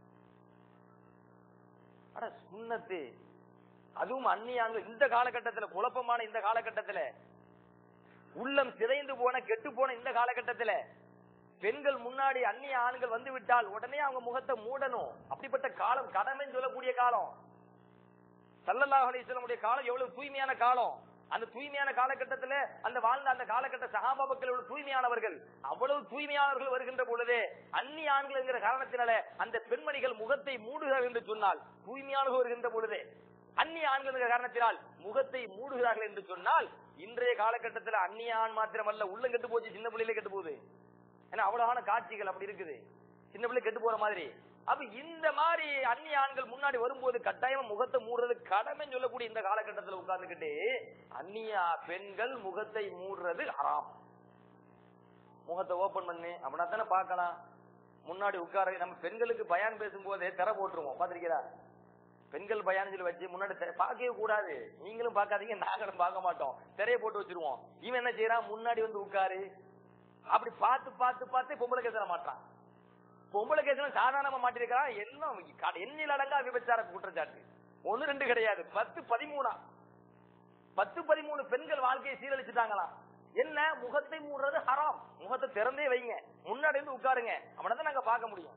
அட சுண்ணத்து அதுவும் அந்நியாங்க இந்த காலகட்டத்துல குழப்பமான இந்த காலகட்டத்துல உள்ளம் சிதைந்து போன கெட்டு போன இந்த காலகட்டத்துல பெண்கள் முன்னாடி அந்நிய ஆண்கள் வந்து விட்டால் உடனே அவங்க முகத்தை மூடணும் அப்படிப்பட்ட காலம் கடமைன்னு சொல்லக்கூடிய காலம் சல்லல்லாஹு அலைஹி வஸல்லமுடைய காலம் எவ்வளவு தூய்மையான காலம் அந்த தூய்மையான காலகட்டத்துல அந்த வாழ்ந்த அந்த காலகட்ட சகாபாபக்கள் எவ்வளவு தூய்மையானவர்கள் அவ்வளவு தூய்மையானவர்கள் வருகின்ற பொழுதே அந்நிய ஆண்கள் என்கிற காரணத்தினால அந்த பெண்மணிகள் முகத்தை மூடுகிறார்கள் என்று சொன்னால் தூய்மையானவர்கள் வருகின்ற பொழுதே அந்நிய ஆண்கள் என்கிற காரணத்தினால் முகத்தை மூடுகிறார்கள் என்று சொன்னால் இன்றைய காலகட்டத்தில் அந்நிய ஆண் மாத்திரமல்ல உள்ள கெட்டு போச்சு சின்ன பிள்ளையில கெட்டு போகுது ஏன்னா அவ்வளவான காட்சிகள் அப்படி இருக்குது சின்ன பிள்ளை கெட்டு போற மாதிரி அப்ப இந்த மாதிரி அந்நிய ஆண்கள் முன்னாடி வரும்போது கட்டாயமா முகத்தை மூடுறது கடமைன்னு சொல்லக்கூடிய இந்த காலகட்டத்துல உட்கார்ந்துகிட்டு அந்நிய பெண்கள் முகத்தை மூடுறது ஹராம் முகத்தை ஓபன் பண்ணு அப்படின்னா தானே பார்க்கலாம் முன்னாடி உட்கார நம்ம பெண்களுக்கு பயான் பேசும்போதே திரை போட்டுருவோம் பாத்திருக்கீங்களா பெண்கள் பயான் சொல்லி வச்சு முன்னாடி திரை- பார்க்கவே கூடாது நீங்களும் பார்க்காதீங்க நாங்களும் பார்க்க மாட்டோம் திரையை போட்டு வச்சிருவோம் இவன் என்ன செய்யறான் முன்னாடி வந்து உட்காரு அப்படி பார்த்து பார்த்து பார்த்து பொம்பளை கேசல மாட்டான் பொம்பளை கேசல சாதாரணமா மாட்டிருக்கிறான் எல்லாம் க- எண்ணில் அடங்கா விபச்சார குற்றச்சாட்டு ஒண்ணு ரெண்டு கிடையாது பத்து பதிமூணா பத்து பதிமூணு பெண்கள் வாழ்க்கையை சீரழிச்சுட்டாங்களாம் என்ன முகத்தை மூடுறது ஹராம் முகத்தை திறந்தே வைங்க முன்னாடி இருந்து உட்காருங்க அவனை தான் நாங்க பார்க்க முடியும்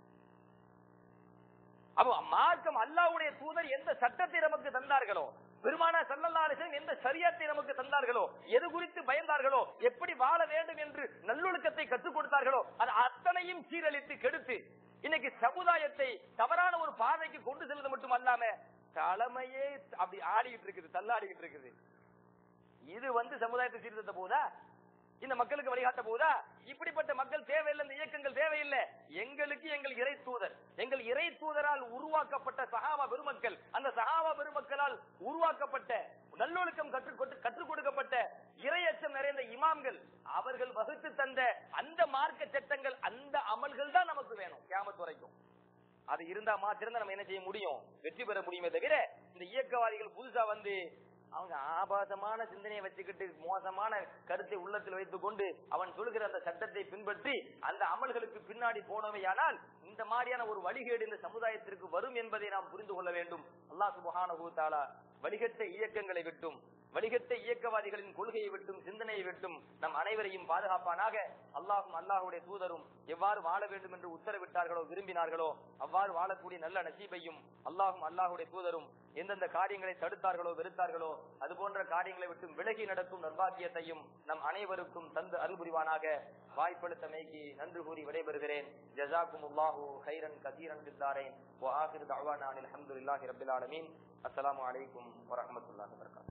அப்போ மார்க்கம் அல்லாஹ்வுடைய தூதர் எந்த சட்டத்தை நமக்கு தந்தார்களோ பெருமானா சல்லல்லாஹு அலைஹி வஸல்லம் எந்த சரியத்தை நமக்கு தந்தார்களோ எது குறித்து பயந்தார்களோ எப்படி வாழ வேண்டும் என்று நல்லொழுக்கத்தை கற்றுக் கொடுத்தார்களோ அது அத்தனையும் சீரழித்து கெடுத்து இன்னைக்கு சமுதாயத்தை தவறான ஒரு பாதைக்கு கொண்டு செல்வது மட்டும் அல்லாம தலைமையே அப்படி ஆடிக்கிட்டு இருக்குது தள்ளாடிக்கிட்டு இருக்குது இது வந்து சமுதாயத்தை சீர்திருத்த போதா இந்த மக்களுக்கு வழிகாட்ட போதா இப்படிப்பட்ட மக்கள் தேவையில்லை இந்த இயக்கங்கள் தேவையில்லை எங்களுக்கு எங்கள் இறை தூதர் எங்கள் இறை தூதரால் உருவாக்கப்பட்ட சகாபா பெருமக்கள் அந்த சகாபா பெருமக்களால் உருவாக்கப்பட்ட நல்லொழுக்கம் கற்றுக் கொடு- கற்றுக் கொடுக்கப்பட்ட இரையச்சம் நிறைந்த இமாம்கள் அவர்கள் வகுத்து தந்த அந்த மார்க்க சட்டங்கள் அந்த அமல்கள் தான் நமக்கு வேணும் கியாமத் வரைக்கும் அது இருந்தா மாத்திரம் நம்ம என்ன செய்ய முடியும் வெற்றி பெற முடியுமே தவிர இந்த இயக்கவாதிகள் புதுசா வந்து அவங்க ஆபாசமான சிந்தனையை வச்சுக்கிட்டு மோசமான கருத்தை உள்ளத்தில் வைத்துக் கொண்டு அவன் சொல்லுகிற அந்த சட்டத்தை பின்பற்றி அந்த அமல்களுக்கு பின்னாடி போனவையானால் இந்த மாதிரியான ஒரு வழிகேடு இந்த சமுதாயத்திற்கு வரும் என்பதை நாம் புரிந்து கொள்ள வேண்டும் அல்லாஹ் சுபஹானஹு தஆலா வழிகட்ட இயக்கங்களை விட்டும் வழிகட்ட இயக்கவாதிகளின் கொள்கையை விட்டும் சிந்தனையை விட்டும் நம் அனைவரையும் பாதுகாப்பானாக அல்லாஹும் அல்லாஹுடைய தூதரும் எவ்வாறு வாழ வேண்டும் என்று உத்தரவிட்டார்களோ விரும்பினார்களோ அவ்வாறு வாழக்கூடிய நல்ல நசீபையும் அல்லாஹும் அல்லாஹுடைய தூதரும் எந்தெந்த காரியங்களை தடுத்தார்களோ வெறுத்தார்களோ அது போன்ற காரியங்களை விட்டு விலகி நடக்கும் நர்பாக்கியத்தையும் நம் அனைவருக்கும் தந்து அருள் புரிவானாக வாய்ப்பளித்தமைக்கு நன்றி கூறி விடைபெறுகிறேன் ஜசாக்கும் அல்லாஹு ஹைரன் கதீரன் பித்தாரேன் வ ஆகிரு தஅவானா அனில் ஹம்துலில்லாஹி ரப்பில் ஆலமீன் அஸ்ஸலாமு அலைக்கும் வரஹ்மத்துல்லாஹி வபரகாத்துஹு